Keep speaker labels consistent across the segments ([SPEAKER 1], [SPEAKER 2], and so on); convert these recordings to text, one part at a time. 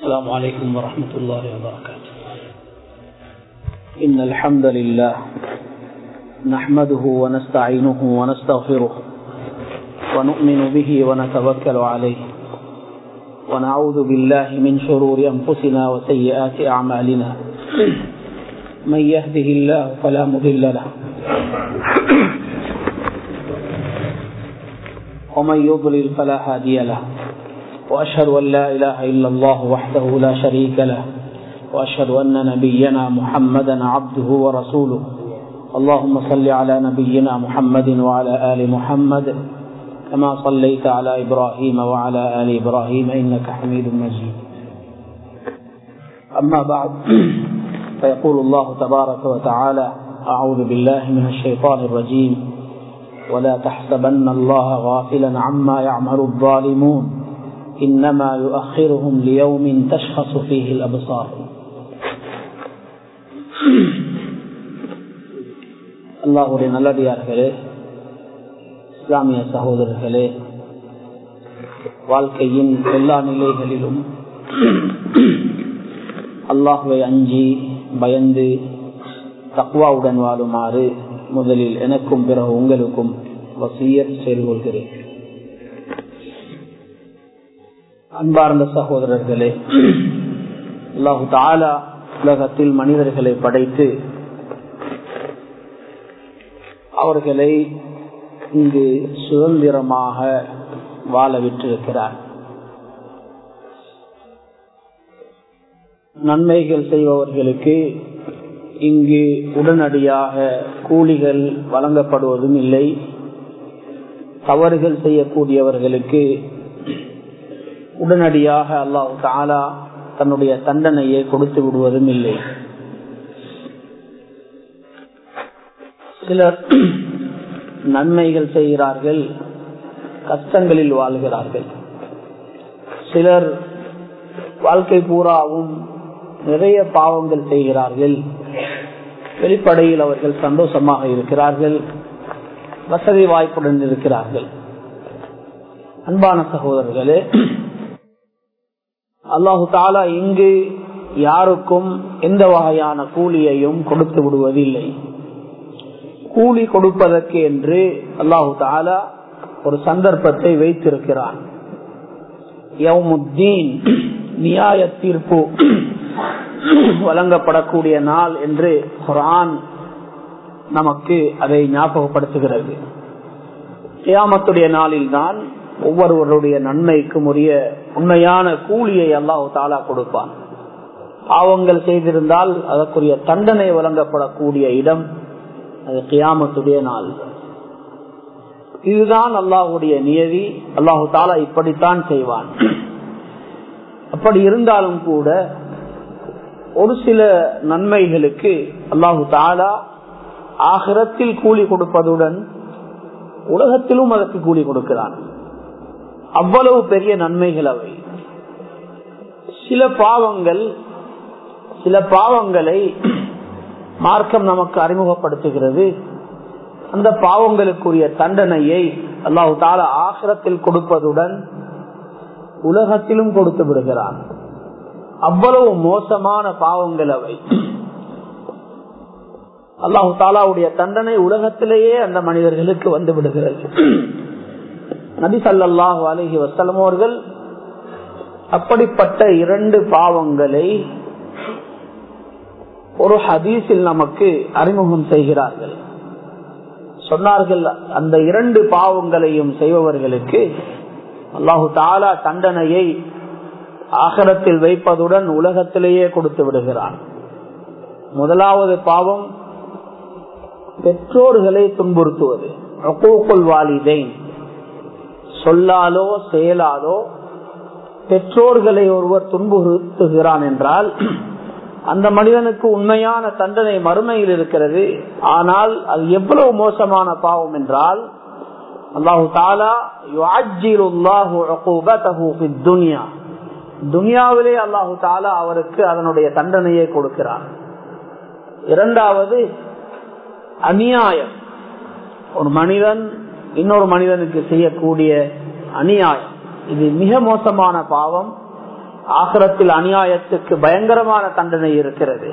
[SPEAKER 1] السلام عليكم ورحمة الله وبركاته إن الحمد لله نحمده ونستعينه ونستغفره ونؤمن به ونتوكل عليه ونعوذ بالله من شرور أنفسنا وسيئات أعمالنا من يهده الله فلا مضل له ومن يضلل فلا هادي له وأشهد أن لا إله إلا الله وحده لا شريك له وأشهد أن نبينا محمدا عبده ورسوله اللهم صل على نبينا محمد وعلى آل محمد كما صليت على إبراهيم وعلى آل إبراهيم إنك حميد مجيد أما بعد فيقول الله تبارك وتعالى أعوذ بالله من الشيطان الرجيم ولا تحسبن الله غافلا عما يعمل الظالمون إنما يؤخرهم ليوم تشخص فيه الأبصار அல்லாஹுடைய நல்லடியார்களே இஸ்லாமிய சகோதரர்களே வாழ்க்கையின் எல்லா நிலைகளிலும் அல்லாஹுவை அஞ்சி பயந்து தக்வாவுடன் வாழுமாறு முதலில் எனக்கும் பிறகு உங்களுக்கும் வசியர் செய்து கொள்கிறேன் அன்பார்ந்த சகோதரர்களே அல்லாஹு தாலா உலகத்தில் மனிதர்களை படைத்து அவர்களை இங்கு சுதந்திரமாக வாழ விட்டிருக்கிறார் நன்மைகள் செய்பவர்களுக்கு இங்கு உடனடியாக கூலிகள் வழங்கப்படுவதும் இல்லை தவறுகள் செய்யக்கூடியவர்களுக்கு உடனடியாக அல்லாஹு தாலா தன்னுடைய தண்டனையை கொடுத்து விடுவதும் இல்லை சிலர் நன்மைகள் செய்கிறார்கள் கஷ்டங்களில் வாழ்கிறார்கள் சிலர் வாழ்க்கை பூராவும் நிறைய பாவங்கள் செய்கிறார்கள் வெளிப்படையில் அவர்கள் சந்தோஷமாக இருக்கிறார்கள் வசதி வாய்ப்புடன் இருக்கிறார்கள் அன்பான சகோதரர்களே அல்லாஹு தாலா இங்கு யாருக்கும் எந்த வகையான கூலியையும் கொடுத்து விடுவதில்லை கூலி கொடுப்பதற்கு என்று அல்லாஹு தாலா ஒரு சந்தர்ப்பத்தை வைத்திருக்கிறான் நியாய தீர்ப்பு வழங்கப்படக்கூடிய நாள் என்று குரான் நமக்கு அதை ஞாபகப்படுத்துகிறது கியாமத்துடைய நாளில் தான் ஒவ்வொருவருடைய நன்மைக்கும் உரிய உண்மையான கூலியை அல்லாஹு தாலா கொடுப்பான் பாவங்கள் செய்திருந்தால் அதற்குரிய தண்டனை வழங்கப்படக்கூடிய இடம் அது கியாமத்துடைய நாள் இதுதான் அல்லாஹுடைய நியதி அல்லாஹு தாலா இப்படித்தான் செய்வான் அப்படி இருந்தாலும் கூட ஒரு சில நன்மைகளுக்கு அல்லாஹு தாலா ஆகிரத்தில் கூலி கொடுப்பதுடன் உலகத்திலும் அதற்கு கூலி கொடுக்கிறான் அவ்வளவு பெரிய நன்மைகள் அவை சில பாவங்கள் சில பாவங்களை மார்க்கம் நமக்கு அறிமுகப்படுத்துகிறது அந்த பாவங்களுக்குரிய தண்டனையை அல்லாஹு தால ஆசிரத்தில் கொடுப்பதுடன் உலகத்திலும் கொடுத்து விடுகிறான் அவ்வளவு மோசமான பாவங்கள் அவை அல்லாஹு தாலாவுடைய தண்டனை உலகத்திலேயே அந்த மனிதர்களுக்கு வந்து விடுகிறது நபி சல்லாஹு அலஹி வசலம் அவர்கள் அப்படிப்பட்ட இரண்டு பாவங்களை ஒரு ஹதீஸில் நமக்கு அறிமுகம் செய்கிறார்கள் சொன்னார்கள் அந்த இரண்டு பாவங்களையும் செய்பவர்களுக்கு அல்லாஹு தாலா தண்டனையை ஆகரத்தில் வைப்பதுடன் உலகத்திலேயே கொடுத்து விடுகிறான் முதலாவது பாவம் பெற்றோர்களை துன்புறுத்துவது வாலிதேன் சொல்லாலோ செயலாலோ பெற்றோர்களை ஒருவர் துன்புறுத்துகிறான் என்றால் அந்த மனிதனுக்கு உண்மையான தண்டனை மறுமையில் இருக்கிறது ஆனால் அது எவ்வளவு மோசமான பாவம் என்றால் அல்லாஹு தாலா துனியா துனியாவிலே அல்லாஹு தாலா அவருக்கு அதனுடைய தண்டனையை கொடுக்கிறார் இரண்டாவது அநியாயம் ஒரு மனிதன் இன்னொரு மனிதனுக்கு செய்யக்கூடிய அநியாயம் இது மிக மோசமான பாவம் ஆகரத்தில் அநியாயத்துக்கு பயங்கரமான தண்டனை இருக்கிறது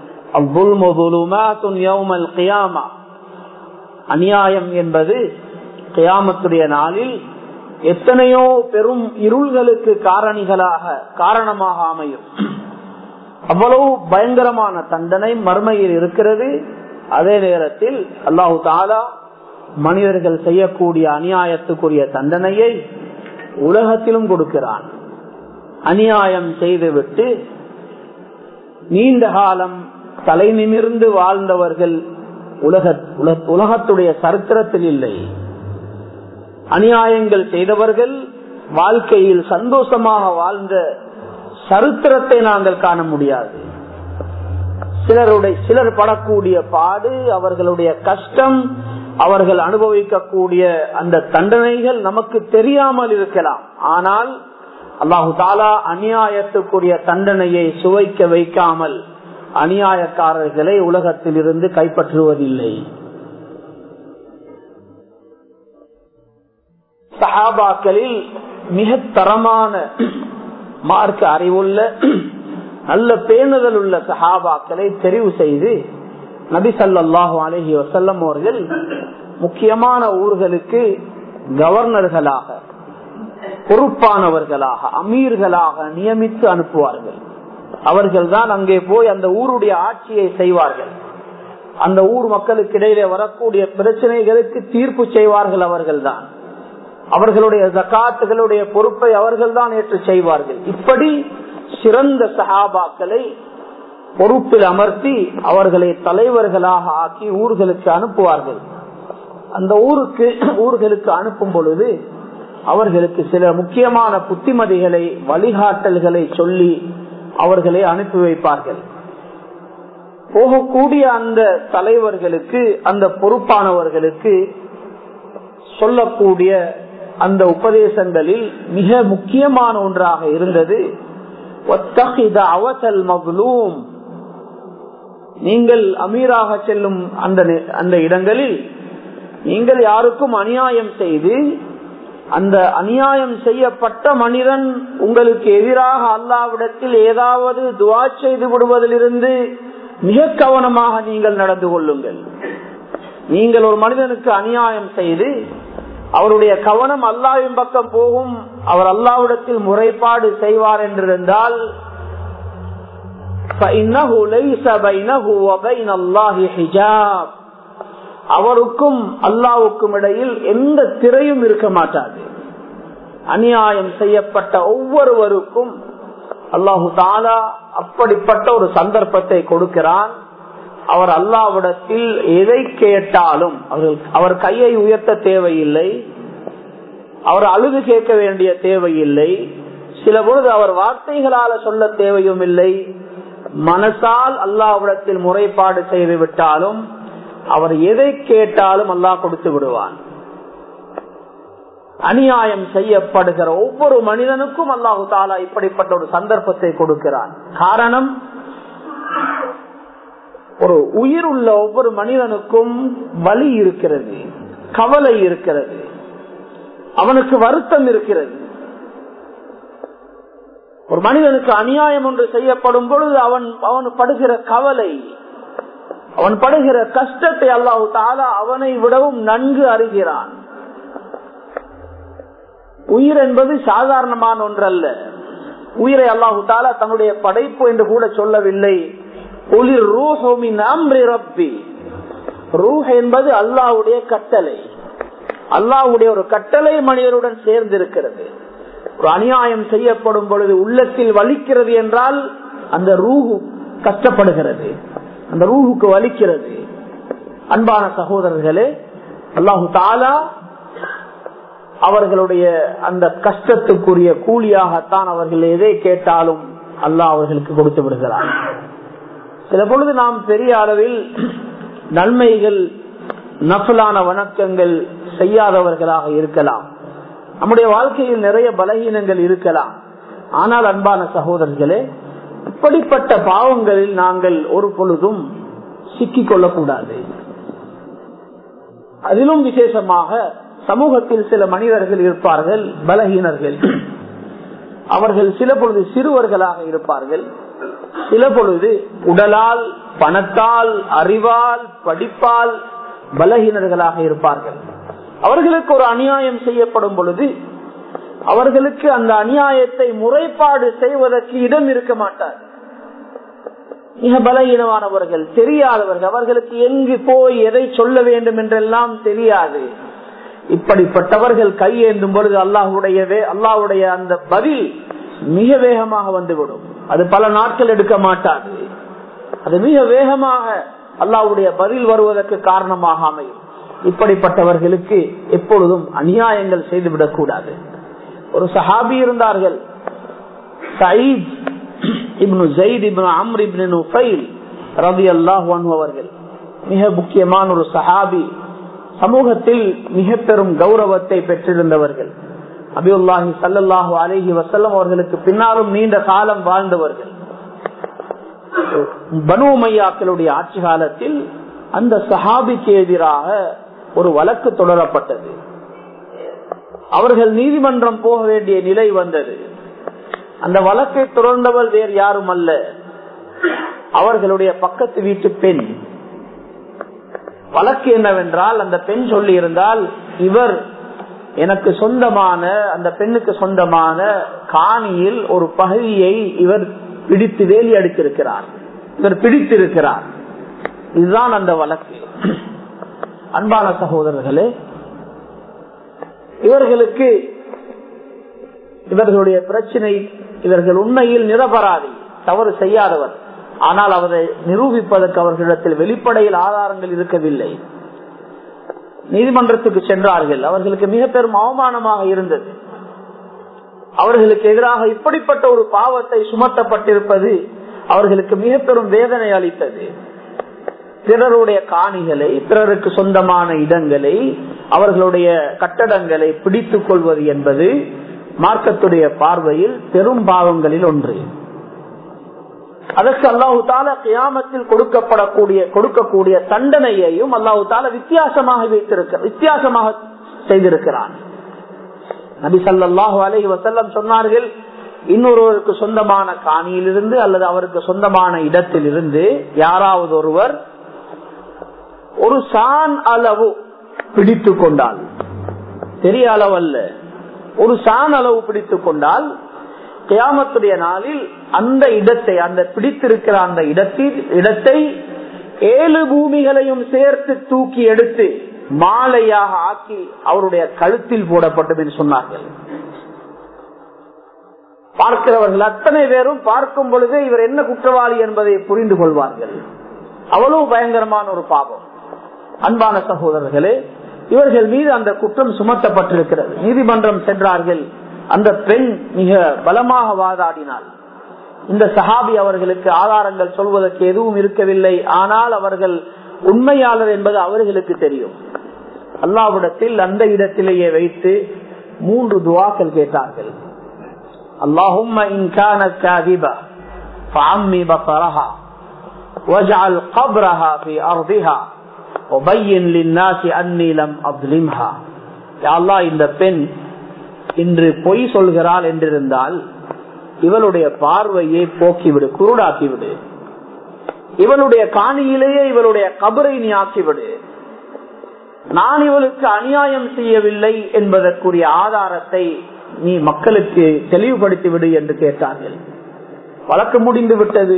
[SPEAKER 1] அநியாயம் என்பது கியாமத்துடைய நாளில் எத்தனையோ பெரும் இருள்களுக்கு காரணிகளாக காரணமாக அமையும் அவ்வளவு பயங்கரமான தண்டனை மர்மையில் இருக்கிறது அதே நேரத்தில் அல்லாஹு தாலா மனிதர்கள் செய்யக்கூடிய அநியாயத்துக்குரிய தண்டனையை உலகத்திலும் கொடுக்கிறான் அநியாயம் செய்துவிட்டு நீண்ட காலம் தலை நிமிர்ந்து வாழ்ந்தவர்கள் உலக உலகத்துடைய சரித்திரத்தில் இல்லை அநியாயங்கள் செய்தவர்கள் வாழ்க்கையில் சந்தோஷமாக வாழ்ந்த சரித்திரத்தை நாங்கள் காண முடியாது சிலருடைய சிலர் படக்கூடிய பாடு அவர்களுடைய கஷ்டம் அவர்கள் அனுபவிக்கக்கூடிய அந்த தண்டனைகள் நமக்கு தெரியாமல் இருக்கலாம் ஆனால் அல்லாஹு தாலா அநியாயத்துக்குரிய தண்டனையை சுவைக்க வைக்காமல் அநியாயக்காரர்களை உலகத்தில் இருந்து கைப்பற்றுவதில்லை சஹாபாக்களில் மிக தரமான மார்க்க அறிவுள்ள நல்ல பேணுதல் உள்ள சஹாபாக்களை தெரிவு செய்து நபி சல்லாஹு அலஹி வசல்லம் அவர்கள் முக்கியமான ஊர்களுக்கு கவர்னர்களாக பொறுப்பானவர்களாக அமீர்களாக நியமித்து அனுப்புவார்கள் அவர்கள் தான் அங்கே போய் அந்த ஊருடைய ஆட்சியை செய்வார்கள் அந்த ஊர் மக்களுக்கு இடையிலே வரக்கூடிய பிரச்சனைகளுக்கு தீர்ப்பு செய்வார்கள் அவர்கள் தான் அவர்களுடைய ஜக்காத்துகளுடைய பொறுப்பை அவர்கள் தான் ஏற்று செய்வார்கள் இப்படி சிறந்த சஹாபாக்களை பொறுப்பில் அமர்த்தி அவர்களை தலைவர்களாக ஆக்கி ஊர்களுக்கு அனுப்புவார்கள் அந்த ஊருக்கு ஊர்களுக்கு அனுப்பும் பொழுது அவர்களுக்கு சில முக்கியமான புத்திமதிகளை வழிகாட்டல்களை சொல்லி அவர்களை அனுப்பி வைப்பார்கள் போகக்கூடிய அந்த தலைவர்களுக்கு அந்த பொறுப்பானவர்களுக்கு சொல்லக்கூடிய அந்த உபதேசங்களில் மிக முக்கியமான ஒன்றாக இருந்தது நீங்கள் அமீராக செல்லும் அந்த அந்த இடங்களில் நீங்கள் யாருக்கும் அநியாயம் செய்து அந்த அநியாயம் செய்யப்பட்ட மனிதன் உங்களுக்கு எதிராக அல்லாவிடத்தில் ஏதாவது துவா செய்து விடுவதிலிருந்து மிக கவனமாக நீங்கள் நடந்து கொள்ளுங்கள் நீங்கள் ஒரு மனிதனுக்கு அநியாயம் செய்து அவருடைய கவனம் அல்லாவின் பக்கம் போகும் அவர் அல்லாவிடத்தில் முறைப்பாடு செய்வார் என்றிருந்தால் அவருக்கும் அல்லாவுக்கும் இடையில் எந்த திரையும் இருக்க மாட்டாது அநியாயம் செய்யப்பட்ட ஒவ்வொருவருக்கும் அல்லாஹு தாலா அப்படிப்பட்ட ஒரு சந்தர்ப்பத்தை கொடுக்கிறான் அவர் அல்லாவிடத்தில் எதை கேட்டாலும் அவர் கையை உயர்த்த தேவையில்லை அவர் அழுது கேட்க வேண்டிய தேவையில்லை சில பொழுது அவர் வார்த்தைகளால சொல்ல தேவையும் இல்லை மனசால் அல்லாவிடத்தில் முறைப்பாடு செய்து விட்டாலும் அவர் எதை கேட்டாலும் அல்லாஹ் கொடுத்து விடுவான் அநியாயம் செய்யப்படுகிற ஒவ்வொரு மனிதனுக்கும் அல்லாஹு தாலா இப்படிப்பட்ட ஒரு சந்தர்ப்பத்தை கொடுக்கிறான் காரணம் ஒரு உயிர் உள்ள ஒவ்வொரு மனிதனுக்கும் வலி இருக்கிறது கவலை இருக்கிறது அவனுக்கு வருத்தம் இருக்கிறது ஒரு மனிதனுக்கு அநியாயம் ஒன்று செய்யப்படும் பொழுது அவன் அவன் படுகிற கவலை அவன் படுகிற கஷ்டத்தை அல்லாஹு தாலா அவனை விடவும் நன்கு அறிகிறான் உயிர் என்பது சாதாரணமான ஒன்றல்ல உயிரை அல்லாஹு தாலா தன்னுடைய படைப்பு என்று கூட சொல்லவில்லை ஒளிர் ரூஹோமின் அம்ரி ரப்பி ரூஹ் என்பது அல்லாவுடைய கட்டளை அல்லாவுடைய ஒரு கட்டளை மனிதருடன் சேர்ந்து இருக்கிறது ஒரு அநியாயம் செய்யப்படும் பொழுது உள்ளத்தில் வலிக்கிறது என்றால் அந்த ரூஹு கஷ்டப்படுகிறது அந்த ரூஹுக்கு வலிக்கிறது அன்பான சகோதரர்களே அல்லாஹு தாலா அவர்களுடைய அந்த கஷ்டத்துக்குரிய கூலியாகத்தான் அவர்கள் எதை கேட்டாலும் அல்லாஹ் அவர்களுக்கு கொடுத்து விடுகிறார் சில பொழுது நாம் பெரிய அளவில் நன்மைகள் நஃபலான வணக்கங்கள் செய்யாதவர்களாக இருக்கலாம் நம்முடைய வாழ்க்கையில் நிறைய பலகீனங்கள் இருக்கலாம் ஆனால் அன்பான சகோதரர்களே இப்படிப்பட்ட பாவங்களில் நாங்கள் ஒரு பொழுதும் சிக்கிக் கொள்ளக்கூடாது அதிலும் விசேஷமாக சமூகத்தில் சில மனிதர்கள் இருப்பார்கள் பலகீனர்கள் அவர்கள் சில பொழுது சிறுவர்களாக இருப்பார்கள் சில பொழுது உடலால் பணத்தால் அறிவால் படிப்பால் பலகீனர்களாக இருப்பார்கள் அவர்களுக்கு ஒரு அநியாயம் செய்யப்படும் பொழுது அவர்களுக்கு அந்த அநியாயத்தை முறைப்பாடு செய்வதற்கு இடம் இருக்க மாட்டார் மிக பலகீனமானவர்கள் தெரியாதவர்கள் அவர்களுக்கு எங்கு போய் எதை சொல்ல வேண்டும் என்றெல்லாம் தெரியாது இப்படிப்பட்டவர்கள் கையேந்தும் பொழுது அல்லாஹுடைய அல்லாஹுடைய அந்த பதில் மிக வேகமாக வந்துவிடும் அது பல நாட்கள் எடுக்க மாட்டாது அது மிக வேகமாக அல்லாவுடைய பதில் வருவதற்கு காரணமாக அமையும் இப்படிப்பட்டவர்களுக்கு எப்பொழுதும் அநியாயங்கள் செய்துவிடக் கூடாது ஒரு சஹாபி இருந்தார்கள் Saeed ibn Zaid ibn Amr ibn Nufail ரவி அல்லாஹ் அவர்கள் மிக முக்கியமான ஒரு சஹாபி சமூகத்தில் மிக பெரும் கௌரவத்தை பெற்றிருந்தவர்கள் அபியுல்லாஹி சல்லாஹூ அலஹி வசல்லம் அவர்களுக்கு பின்னாலும் நீண்ட காலம் வாழ்ந்தவர்கள் பனு மையாக்களுடைய ஆட்சி காலத்தில் அந்த சஹாபிக்கு எதிராக ஒரு வழக்கு தொடரப்பட்டது அவர்கள் நீதிமன்றம் போக வேண்டிய நிலை வந்தது அந்த வழக்கை தொடர்ந்தவள் வேறு யாரும் அல்ல அவர்களுடைய பக்கத்து வீட்டு பெண் வழக்கு என்னவென்றால் அந்த பெண் சொல்லி இருந்தால் இவர் எனக்கு சொந்தமான அந்த பெண்ணுக்கு சொந்தமான காணியில் ஒரு பகுதியை இவர் பிடித்து வேலி அடித்திருக்கிறார் இவர் பிடித்திருக்கிறார் இதுதான் அந்த வழக்கு அன்பான சகோதரர்களே இவர்களுக்கு இவர்களுடைய பிரச்சனை இவர்கள் உண்மையில் நிரபராதி தவறு செய்யாதவர் ஆனால் அவரை நிரூபிப்பதற்கு அவர்களிடத்தில் வெளிப்படையில் ஆதாரங்கள் இருக்கவில்லை நீதிமன்றத்துக்கு சென்றார்கள் அவர்களுக்கு மிக பெரும் அவமானமாக இருந்தது அவர்களுக்கு எதிராக இப்படிப்பட்ட ஒரு பாவத்தை சுமத்தப்பட்டிருப்பது அவர்களுக்கு மிக பெரும் வேதனை அளித்தது பிறருடைய காணிகளை பிறருக்கு சொந்தமான இடங்களை அவர்களுடைய கட்டடங்களை பிடித்துக் கொள்வது என்பது மார்க்கத்துடைய பார்வையில் பெரும் பாவங்களில் ஒன்று அதற்கு அல்லாஹு தால கியாமத்தில் கொடுக்கப்படக்கூடிய கொடுக்கக்கூடிய தண்டனையையும் அல்லாஹு தால வித்தியாசமாக வைத்திருக்க வித்தியாசமாக செய்திருக்கிறான் நபி சல்லாஹு அலஹி வசல்லம் சொன்னார்கள் இன்னொருவருக்கு சொந்தமான காணியிலிருந்து அல்லது அவருக்கு சொந்தமான இடத்தில் இருந்து யாராவது ஒருவர் ஒரு சான் அளவு பிடித்து கொண்டால் பெரிய அளவு அல்ல ஒரு சான் அளவு பிடித்துக் கொண்டால் கியாமத்துடைய நாளில் அந்த இடத்தை அந்த பிடித்திருக்கிற அந்த இடத்தில் இடத்தை ஏழு பூமிகளையும் சேர்த்து தூக்கி எடுத்து மாலையாக ஆக்கி அவருடைய கழுத்தில் போடப்பட்டது என்று சொன்னார்கள் பார்க்கிறவர்கள் அத்தனை பேரும் பார்க்கும் பொழுது இவர் என்ன குற்றவாளி என்பதை புரிந்து கொள்வார்கள் அவ்வளவு பயங்கரமான ஒரு பாவம் அன்பான சகோதரர்களே இவர்கள் மீது அந்த குற்றம் சுமத்தப்பட்டிருக்கிறது நீதிமன்றம் சென்றார்கள் அந்த பெண் மிக பலமாக வாதாடினாள் இந்த சஹாபி அவர்களுக்கு ஆதாரங்கள் சொல்வதற்கு எதுவும் இருக்கவில்லை ஆனால் அவர்கள் உண்மையாளர் என்பது அவர்களுக்கு தெரியும் அல்லாவிடத்தில் அந்த இடத்திலேயே வைத்து மூன்று துவாக்கள் கேட்டார்கள் اللهم إن كانت كاذبة فعمي بصرها واجعل قبرها في أرضها وبين للناس أني لم أظلمها يا الله இந்த பெண் இன்று பொய் சொல்கிறாள் என்றிருந்தால் இவளுடைய பார்வையை போக்கிவிடு குருடாக்கிவிடு இவளுடைய காணியிலேயே இவளுடைய கபரை நீ ஆக்கிவிடு நான் இவளுக்கு அநியாயம் செய்யவில்லை என்பதற்குரிய ஆதாரத்தை நீ மக்களுக்கு தெளிவுபடுத்தி விடு என்று கேட்டார்கள் வழக்கு முடிந்து விட்டது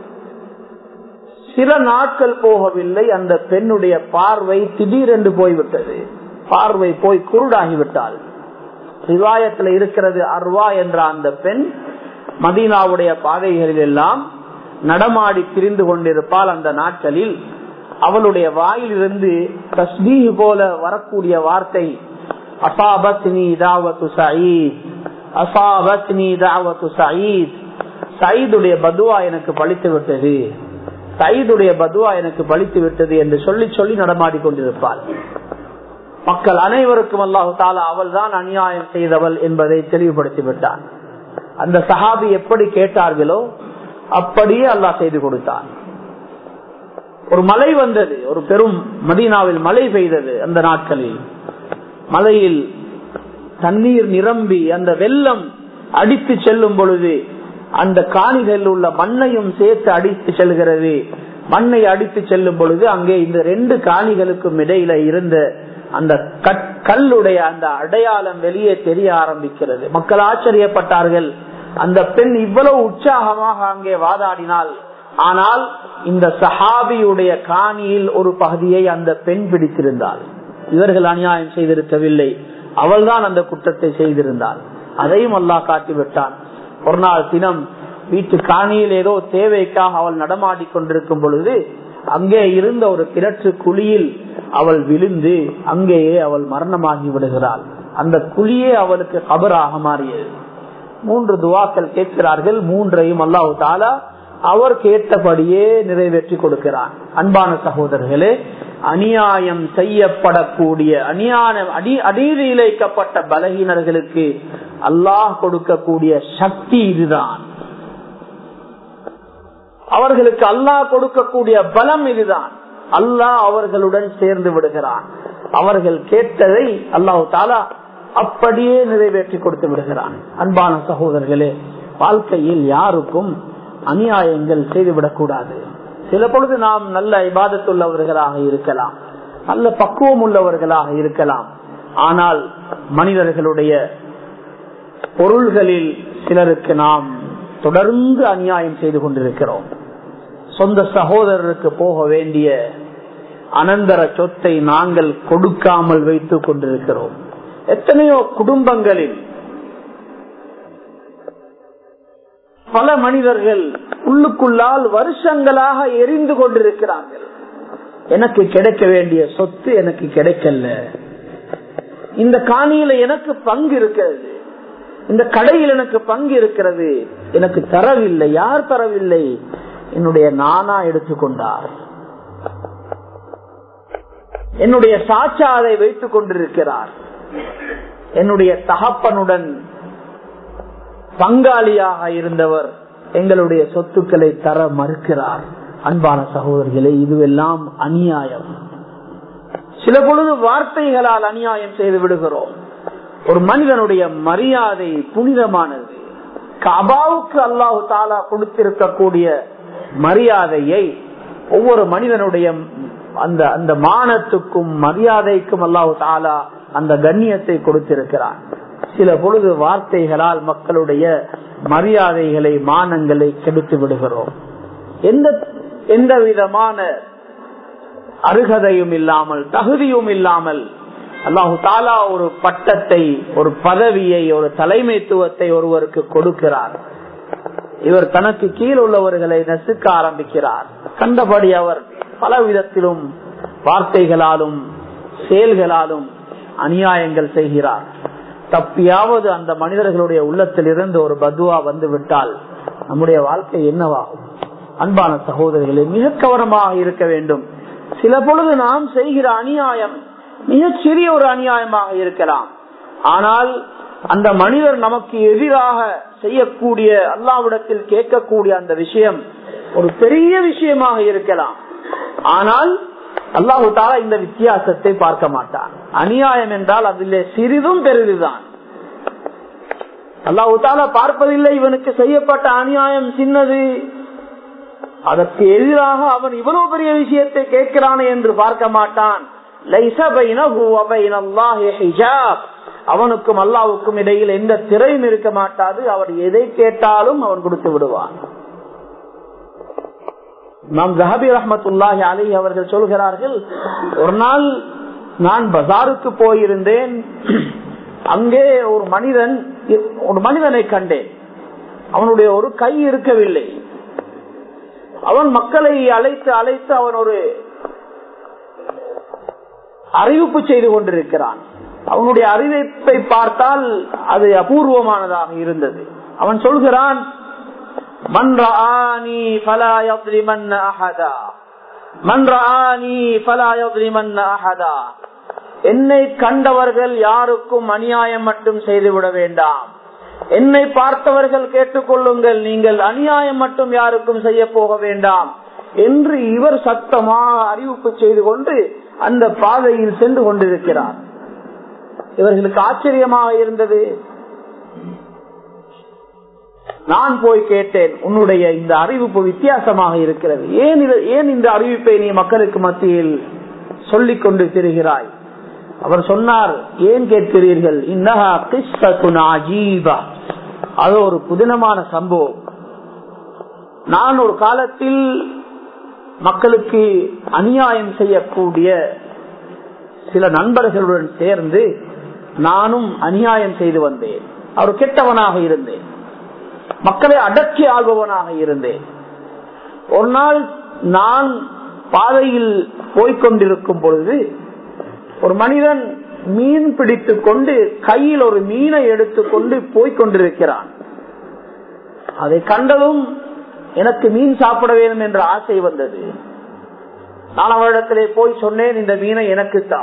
[SPEAKER 1] சில நாட்கள் போகவில்லை அந்த பெண்ணுடைய பார்வை திடீரென்று போய்விட்டது பார்வை போய் குருடாகிவிட்டாள் ரிவாயத்தில் இருக்கிறது அர்வா என்ற அந்த பெண் மதீனாவுடைய பாதைகளில் எல்லாம் நடமாடி திரிந்து கொண்டிருப்பால் அந்த நாட்களில் அவளுடைய வாயிலிருந்து தஸ்மீஹ் போல வரக்கூடிய வார்த்தை அசாபத்னி தாவத்து சயீத் அசாபத்னி தாவத்து சயீத் சயீதுடைய பதுவா எனக்கு பழித்து விட்டது சயீதுடைய பதுவா எனக்கு பழித்து விட்டது என்று சொல்லி சொல்லி நடமாடி கொண்டிருப்பாள் மக்கள் அனைவருக்கும் அல்லாஹு தாலா அவள் தான் அநியாயம் செய்தவள் என்பதை தெளிவுபடுத்தி விட்டான் அந்த சஹாபி எப்படி கேட்டார்களோ அப்படியே அல்லாஹ் செய்து கொடுத்தான் ஒரு மழை வந்தது ஒரு பெரும் மதீனாவில் மழை பெய்தது அந்த நாட்களில் மலையில் தண்ணீர் நிரம்பி அந்த வெள்ளம் அடித்து செல்லும் பொழுது அந்த காணிகளில் உள்ள மண்ணையும் சேர்த்து அடித்து செல்கிறது மண்ணை அடித்து செல்லும் பொழுது அங்கே இந்த ரெண்டு காணிகளுக்கும் இடையில இருந்த அந்த கல்லுடைய அந்த அடையாளம் வெளியே தெரிய ஆரம்பிக்கிறது மக்கள் ஆச்சரியப்பட்டார்கள் அந்த பெண் இவ்வளவு உற்சாகமாக அங்கே வாதாடினாள் ஆனால் இந்த சஹாபியுடைய காணியில் ஒரு பகுதியை அந்த பெண் பிடித்திருந்தாள் இவர்கள் அநியாயம் செய்திருக்கவில்லை அவள்தான் அந்த குற்றத்தை செய்திருந்தாள் அதையும் அல்லாஹ் காட்டிவிட்டான் ஒரு நாள் தினம் வீட்டு காணியில் ஏதோ தேவைக்காக அவள் நடமாடி கொண்டிருக்கும் பொழுது அங்கே இருந்த ஒரு கிணற்று குழியில் அவள் விழுந்து அங்கேயே அவள் மரணமாகி விடுகிறாள் அந்த குழியே அவளுக்கு கபராக மாறியது மூன்று துவாக்கள் கேட்கிறார்கள் மூன்றையும் அல்லாஹு தாலா அவர் கேட்டபடியே நிறைவேற்றி கொடுக்கிறான் அன்பான சகோதரர்களே அநியாயம் செய்யப்படக்கூடிய அநியாயம் அடி அநீதி இழைக்கப்பட்ட பலகீனர்களுக்கு அல்லாஹ் கொடுக்கக்கூடிய சக்தி இதுதான் அவர்களுக்கு அல்லாஹ் கொடுக்கக்கூடிய பலம் இதுதான் அல்லாஹ் அவர்களுடன் சேர்ந்து விடுகிறான் அவர்கள் கேட்டதை அல்லாஹு தாலா அப்படியே நிறைவேற்றி கொடுத்து விடுகிறான் அன்பான சகோதரர்களே வாழ்க்கையில் யாருக்கும் அநியாயங்கள் செய்துவிடக் கூடாது சில பொழுது நாம் நல்ல இபாதத்துள்ளவர்களாக இருக்கலாம் நல்ல பக்குவம் உள்ளவர்களாக இருக்கலாம் ஆனால் மனிதர்களுடைய பொருள்களில் சிலருக்கு நாம் தொடர்ந்து அநியாயம் செய்து கொண்டிருக்கிறோம் சொந்த சகோதரருக்கு போக வேண்டிய அனந்தர சொத்தை நாங்கள் கொடுக்காமல் வைத்துக் கொண்டிருக்கிறோம் எத்தனையோ குடும்பங்களில் பல மனிதர்கள் உள்ளுக்குள்ளால் வருஷங்களாக எரிந்து கொண்டிருக்கிறார்கள் எனக்கு கிடைக்க வேண்டிய சொத்து எனக்கு கிடைக்கல இந்த காணியில எனக்கு பங்கு இருக்கிறது இந்த கடையில் எனக்கு பங்கு இருக்கிறது எனக்கு தரவில்லை யார் தரவில்லை என்னுடைய நானா எடுத்துக்கொண்டார் என்னுடைய சாச்சா அதை வைத்துக் கொண்டிருக்கிறார் என்னுடைய தகப்பனுடன் பங்காளியாக இருந்தவர் எங்களுடைய சொத்துக்களை தர மறுக்கிறார் அன்பான சகோதரர்களே இதுவெல்லாம் அநியாயம் சில பொழுது வார்த்தைகளால் அநியாயம் செய்து விடுகிறோம் ஒரு மனிதனுடைய மரியாதை புனிதமானது கபாவுக்கு அல்லாஹு தாலா கொடுத்திருக்கக்கூடிய மரியாதையை ஒவ்வொரு மனிதனுடைய அந்த அந்த மானத்துக்கும் மரியாதைக்கும் அல்லாஹு தாலா அந்த கண்ணியத்தை கொடுத்திருக்கிறான் சில பொழுது வார்த்தைகளால் மக்களுடைய மரியாதைகளை மானங்களை கெடுத்து விடுகிறோம் எந்த எந்த விதமான அருகதையும் இல்லாமல் தகுதியும் இல்லாமல் அல்லாஹு தாலா ஒரு பட்டத்தை ஒரு பதவியை ஒரு தலைமைத்துவத்தை ஒருவருக்கு கொடுக்கிறார் இவர் தனக்கு கீழ் உள்ளவர்களை நசுக்க ஆரம்பிக்கிறார் கண்டபடி அவர் பல விதத்திலும் வார்த்தைகளாலும் செயல்களாலும் அநியாயங்கள் செய்கிறார் தப்பியாவது அந்த மனிதர்களுடைய உள்ளத்தில் இருந்து ஒரு பதுவா வந்து விட்டால் நம்முடைய வாழ்க்கை என்னவாகும் அன்பான சகோதரர்களே மிக கவனமாக இருக்க வேண்டும் சில பொழுது நாம் செய்கிற அநியாயம் மிகச் சிறிய ஒரு அநியாயமாக இருக்கலாம் ஆனால் அந்த மனிதர் நமக்கு எதிராக செய்யக்கூடிய அல்லாவிடத்தில் கேட்கக்கூடிய அந்த விஷயம் ஒரு பெரிய விஷயமாக இருக்கலாம் ஆனால் அல்லாஹு தாலா இந்த வித்தியாசத்தை பார்க்க மாட்டான் அநியாயம் என்றால் அதில் சிறிதும் பெரிதுதான் அல்லாஹு தாலா பார்ப்பதில்லை இவனுக்கு செய்யப்பட்ட அநியாயம் சின்னது அதற்கு எதிராக அவன் இவ்வளவு பெரிய விஷயத்தை கேட்கிறானே என்று பார்க்க மாட்டான் அவனுக்கும் அல்லாவுக்கும் இடையில் எந்த திரையும் இருக்க மாட்டாது அவர் எதை கேட்டாலும் அவன் கொடுத்து விடுவான் நாம் ஜஹபி ரஹமத்துல்லாஹி அலி அவர்கள் சொல்கிறார்கள் ஒரு நாள் நான் பஜாருக்கு போயிருந்தேன் அங்கே ஒரு மனிதன் ஒரு மனிதனை கண்டேன் அவனுடைய ஒரு கை இருக்கவில்லை அவன் மக்களை அழைத்து அழைத்து அவன் ஒரு அறிவிப்பு செய்து கொண்டிருக்கிறான் அவனுடைய அறிவிப்பை பார்த்தால் அது அபூர்வமானதாக இருந்தது அவன் சொல்கிறான் என்னை கண்டவர்கள் யாருக்கும் அநியாயம் மட்டும் செய்துவிட வேண்டாம் என்னை பார்த்தவர்கள் கேட்டுக்கொள்ளுங்கள் நீங்கள் அநியாயம் மட்டும் யாருக்கும் செய்ய போக வேண்டாம் என்று இவர் சத்தமாக அறிவிப்பு செய்து கொண்டு அந்த பாதையில் சென்று கொண்டிருக்கிறார் இவர்களுக்கு ஆச்சரியமாக இருந்தது நான் போய் கேட்டேன் உன்னுடைய இந்த அறிவிப்பு வித்தியாசமாக இருக்கிறது ஏன் இது- ஏன் இந்த அறிவிப்பை நீ மக்களுக்கு மத்தியில் சொல்லிக் கொண்டு திரிகிறாய் அவர் சொன்னார் ஏன் கேட்கிறீர்கள் இன்னஹா கிஸ்ஸத்துன் அஜீபா அது ஒரு புதினமான சம்பவம் நான் ஒரு காலத்தில் மக்களுக்கு அநியாயம் செய்யக்கூடிய சில நண்பர்களுடன் சேர்ந்து நானும் அநியாயம் செய்து வந்தேன் அவர் கெட்டவனாக இருந்தேன் மக்களை அடக்கி ஆள்பவனாக இருந்தேன் ஒரு நாள் நான் பாதையில் போய்கொண்டிருக்கும் பொழுது ஒரு மனிதன் மீன் பிடித்துக் கொண்டு கையில் ஒரு மீனை எடுத்துக்கொண்டு போய்கொண்டிருக்கிறான் அதை கண்டதும் எனக்கு மீன் சாப்பிட வேண்டும் என்ற ஆசை வந்தது நான் அவரிடத்திலே போய் சொன்னேன் இந்த மீனை எனக்கு தா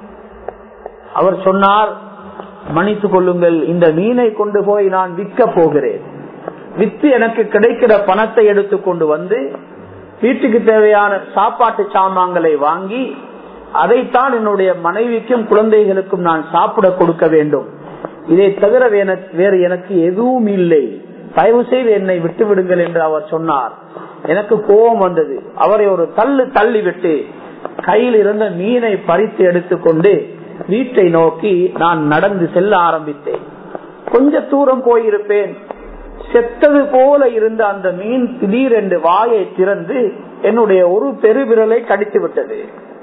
[SPEAKER 1] அவர் சொன்னார் மன்னித்துக் கொள்ளுங்கள் இந்த மீனை கொண்டு போய் நான் விற்க போகிறேன் வித்து எனக்கு கிடைக்கிற பணத்தை எடுத்துக்கொண்டு வந்து வீட்டுக்கு தேவையான சாப்பாட்டு சாமான்களை வாங்கி அதைத்தான் என்னுடைய மனைவிக்கும் குழந்தைகளுக்கும் நான் சாப்பிட கொடுக்க வேண்டும் இதை தவிர வேற- வேறு எனக்கு எதுவும் இல்லை தயவு செய்து என்னை விட்டு விடுங்கள் என்று அவர் சொன்னார் எனக்கு கோபம் வந்தது அவரை ஒரு தள்ளு தள்ளி விட்டு கையில் இருந்த மீனை பறித்து எடுத்துக்கொண்டு வீட்டை நோக்கி நான் நடந்து செல்ல ஆரம்பித்தேன் கொஞ்ச தூரம் போயிருப்பேன் செத்தது போல இருந்த அந்த மீன் திடீரென்று வாயை திறந்து என்னுடைய ஒரு பெருவிரலை கடித்து விட்டது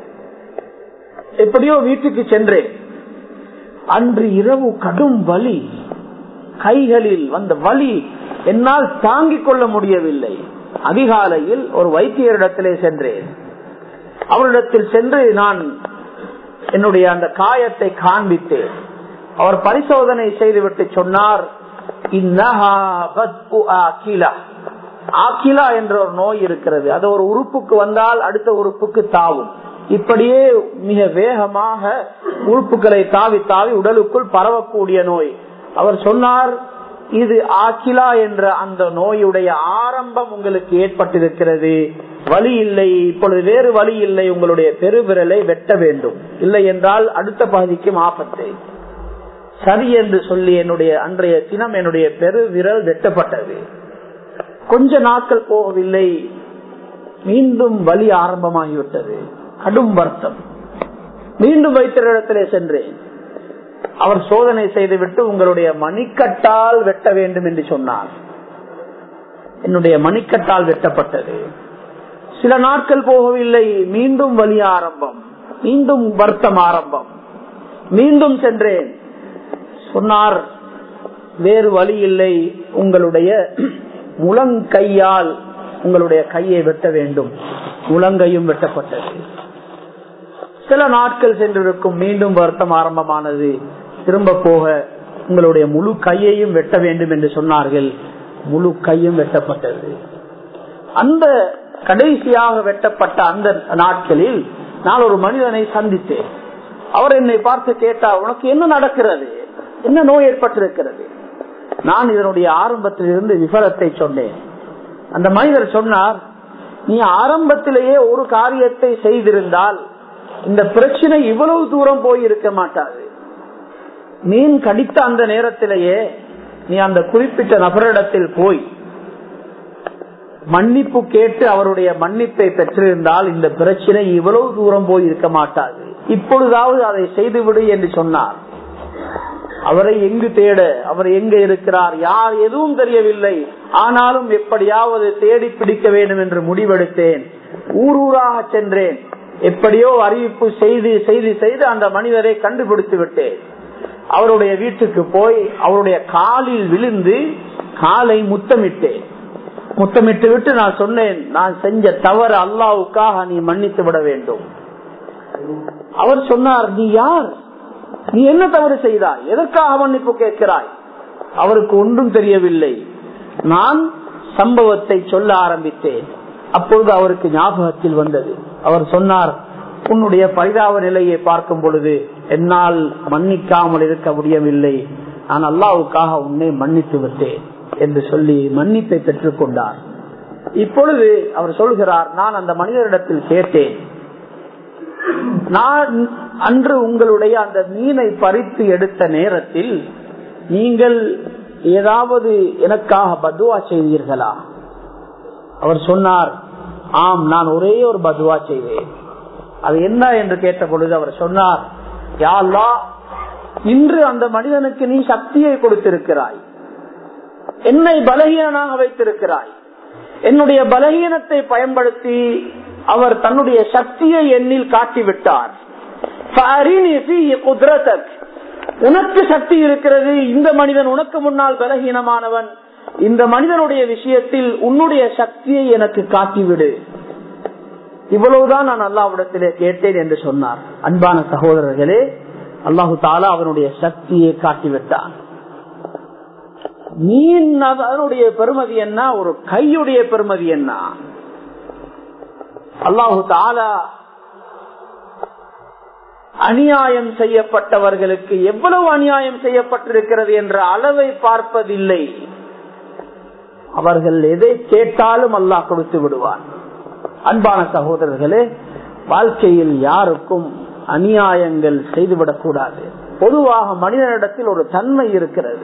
[SPEAKER 1] எப்படியோ வீட்டுக்கு சென்றேன் அன்று இரவு கடும் வலி கைகளில் வந்த வலி என்னால் தாங்கிக் கொள்ள முடியவில்லை அதிகாலையில் ஒரு வைத்தியரிடத்திலே சென்றேன் அவரிடத்தில் சென்று நான் என்னுடைய அந்த காயத்தை காண்பித்தேன் அவர் பரிசோதனை செய்துவிட்டு சொன்னார் "இன்னஹா பத்உ ஆக்கிலா." ஆக்கிலா என்ற ஒரு நோய் இருக்கிறது அது ஒரு உறுப்புக்கு வந்தால் அடுத்த உறுப்புக்கு தாவும் இப்படியே மிக வேகமாக உறுப்புகளை தாவி தாவி உடலுக்குள் பரவக்கூடிய நோய் அவர் சொன்னார் இது ஆக்கிலா என்ற அந்த நோயுடைய ஆரம்பம் உங்களுக்கு ஏற்பட்டிருக்கிறது வழி இல்லை இப்பொழுது வேறு வழி இல்லை உங்களுடைய பெருவிரலை வெட்ட வேண்டும் இல்லை என்றால் அடுத்த பகுதிக்கும் ஆபத்து சரி என்று சொல்லி என்னுடைய அன்றைய தினம் என்னுடைய பெருவிரல் வெட்டப்பட்டது கொஞ்ச நாட்கள் போகவில்லை மீண்டும் வலி ஆரம்பமாகிவிட்டது கடும் வருத்தம் மீண்டும் வைத்திரிடத்திலே சென்றேன் அவர் சோதனை செய்துவிட்டு உங்களுடைய மணிக்கட்டால் வெட்ட வேண்டும் என்று சொன்னார் என்னுடைய மணிக்கட்டால் வெட்டப்பட்டது சில நாட்கள் போகவில்லை மீண்டும் வலி ஆரம்பம் மீண்டும் வருத்தம் ஆரம்பம் மீண்டும் சென்றேன் சொன்னார் வேறு வழி இல்லை உங்களுடைய முழங்கையால் உங்களுடைய கையை வெட்ட வேண்டும் முழங்கையும் வெட்டப்பட்டது சில நாட்கள் சென்றிருக்கும் மீண்டும் வருத்தம் ஆரம்பமானது திரும்ப போக உங்களுடைய முழு கையையும் வெட்ட வேண்டும் என்று சொன்னார்கள் முழு கையும் வெட்டப்பட்டது அந்த கடைசியாக வெட்டப்பட்ட அந்த நாட்களில் நான் ஒரு மனிதனை சந்தித்தேன் அவர் என்னை பார்த்து கேட்டார் உனக்கு என்ன நடக்கிறது என்ன நோய் ஏற்பட்டிருக்கிறது நான் இதனுடைய ஆரம்பத்தில் இருந்து விவரத்தை சொன்னேன் அந்த மனிதர் சொன்னார் நீ ஆரம்பத்திலேயே ஒரு காரியத்தை செய்திருந்தால் இந்த பிரச்சனை இவ்வளவு தூரம் போய் இருக்க மாட்டாது மீன் கடித்த அந்த நேரத்திலேயே நீ அந்த குறிப்பிட்ட நபரிடத்தில் போய் மன்னிப்பு கேட்டு அவருடைய மன்னிப்பை பெற்றிருந்தால் இந்த பிரச்சனை இவ்வளவு தூரம் போய் இருக்க மாட்டாது இப்பொழுதாவது அதை செய்துவிடு என்று சொன்னார் அவரை எங்கு தேட அவர் எங்க இருக்கிறார் யார் எதுவும் தெரியவில்லை ஆனாலும் எப்படியாவது தேடி பிடிக்க வேண்டும் என்று முடிவெடுத்தேன் ஊர் ஊராக சென்றேன் எப்படியோ அறிவிப்பு செய்து செய்து செய்து அந்த மனிதரை கண்டுபிடித்து விட்டேன் அவருடைய வீட்டுக்கு போய் அவருடைய காலில் விழுந்து காலை முத்தமிட்டேன் முத்தமிட்டு விட்டு நான் சொன்னேன் நான் செஞ்ச தவறு அல்லாவுக்காக நீ மன்னித்து விட வேண்டும் அவர் சொன்னார் நீ யார் நீ என்ன தவறு செய்தாய் எதற்காக மன்னிப்பு கேட்கிறாய் அவருக்கு ஒன்றும் தெரியவில்லை நான் சம்பவத்தை சொல்ல ஆரம்பித்தேன் அப்பொழுது அவருக்கு ஞாபகத்தில் வந்தது அவர் சொன்னார் உன்னுடைய பரிதாப நிலையை பார்க்கும் பொழுது என்னால் மன்னிக்காமல் இருக்க முடியவில்லை நான் அல்லாவுக்காக உன்னை மன்னித்து விட்டேன் என்று சொல்லி மன்னிப்பை பெற்றுக் கொண்டார் இப்பொழுது அவர் சொல்கிறார் நான் அந்த மனிதரிடத்தில் கேட்டேன் நான் அன்று உங்களுடைய அந்த மீனை பறித்து எடுத்த நேரத்தில் நீங்கள் ஏதாவது எனக்காக பதுவா செய்தீர்களா அவர் சொன்னார் ஆம் நான் ஒரே ஒரு பதுவா செய்தேன் அது என்ன என்று கேட்ட பொழுது அவர் சொன்னார் யாழ்லா இன்று அந்த மனிதனுக்கு நீ சக்தியை கொடுத்திருக்கிறாய் என்னை பலகீனனாக வைத்திருக்கிறாய் என்னுடைய பலகீனத்தை பயன்படுத்தி அவர் தன்னுடைய சக்தியை எண்ணில் காட்டிவிட்டார் உனக்கு சக்தி இருக்கிறது இந்த மனிதன் உனக்கு முன்னால் பலகீனமானவன் இந்த மனிதனுடைய விஷயத்தில் உன்னுடைய சக்தியை எனக்கு காட்டிவிடு இவ்வளவுதான் நான் அல்லாவிடத்திலே கேட்டேன் என்று சொன்னார் அன்பான சகோதரர்களே அல்லாஹு தாலா அவனுடைய சக்தியை காட்டிவிட்டான் மீன் அதனுடைய பெருமதி என்ன ஒரு கையுடைய பெருமதி என்ன அல்லாஹு தாலா அநியாயம் செய்யப்பட்டவர்களுக்கு எவ்வளவு அநியாயம் செய்யப்பட்டிருக்கிறது என்ற அளவை பார்ப்பதில்லை அவர்கள் எதை கேட்டாலும் அல்லாஹ் கொடுத்து விடுவான் அன்பான சகோதரர்களே வாழ்க்கையில் யாருக்கும் அநியாயங்கள் செய்துவிடக் கூடாது பொதுவாக மனிதனிடத்தில் ஒரு தன்மை இருக்கிறது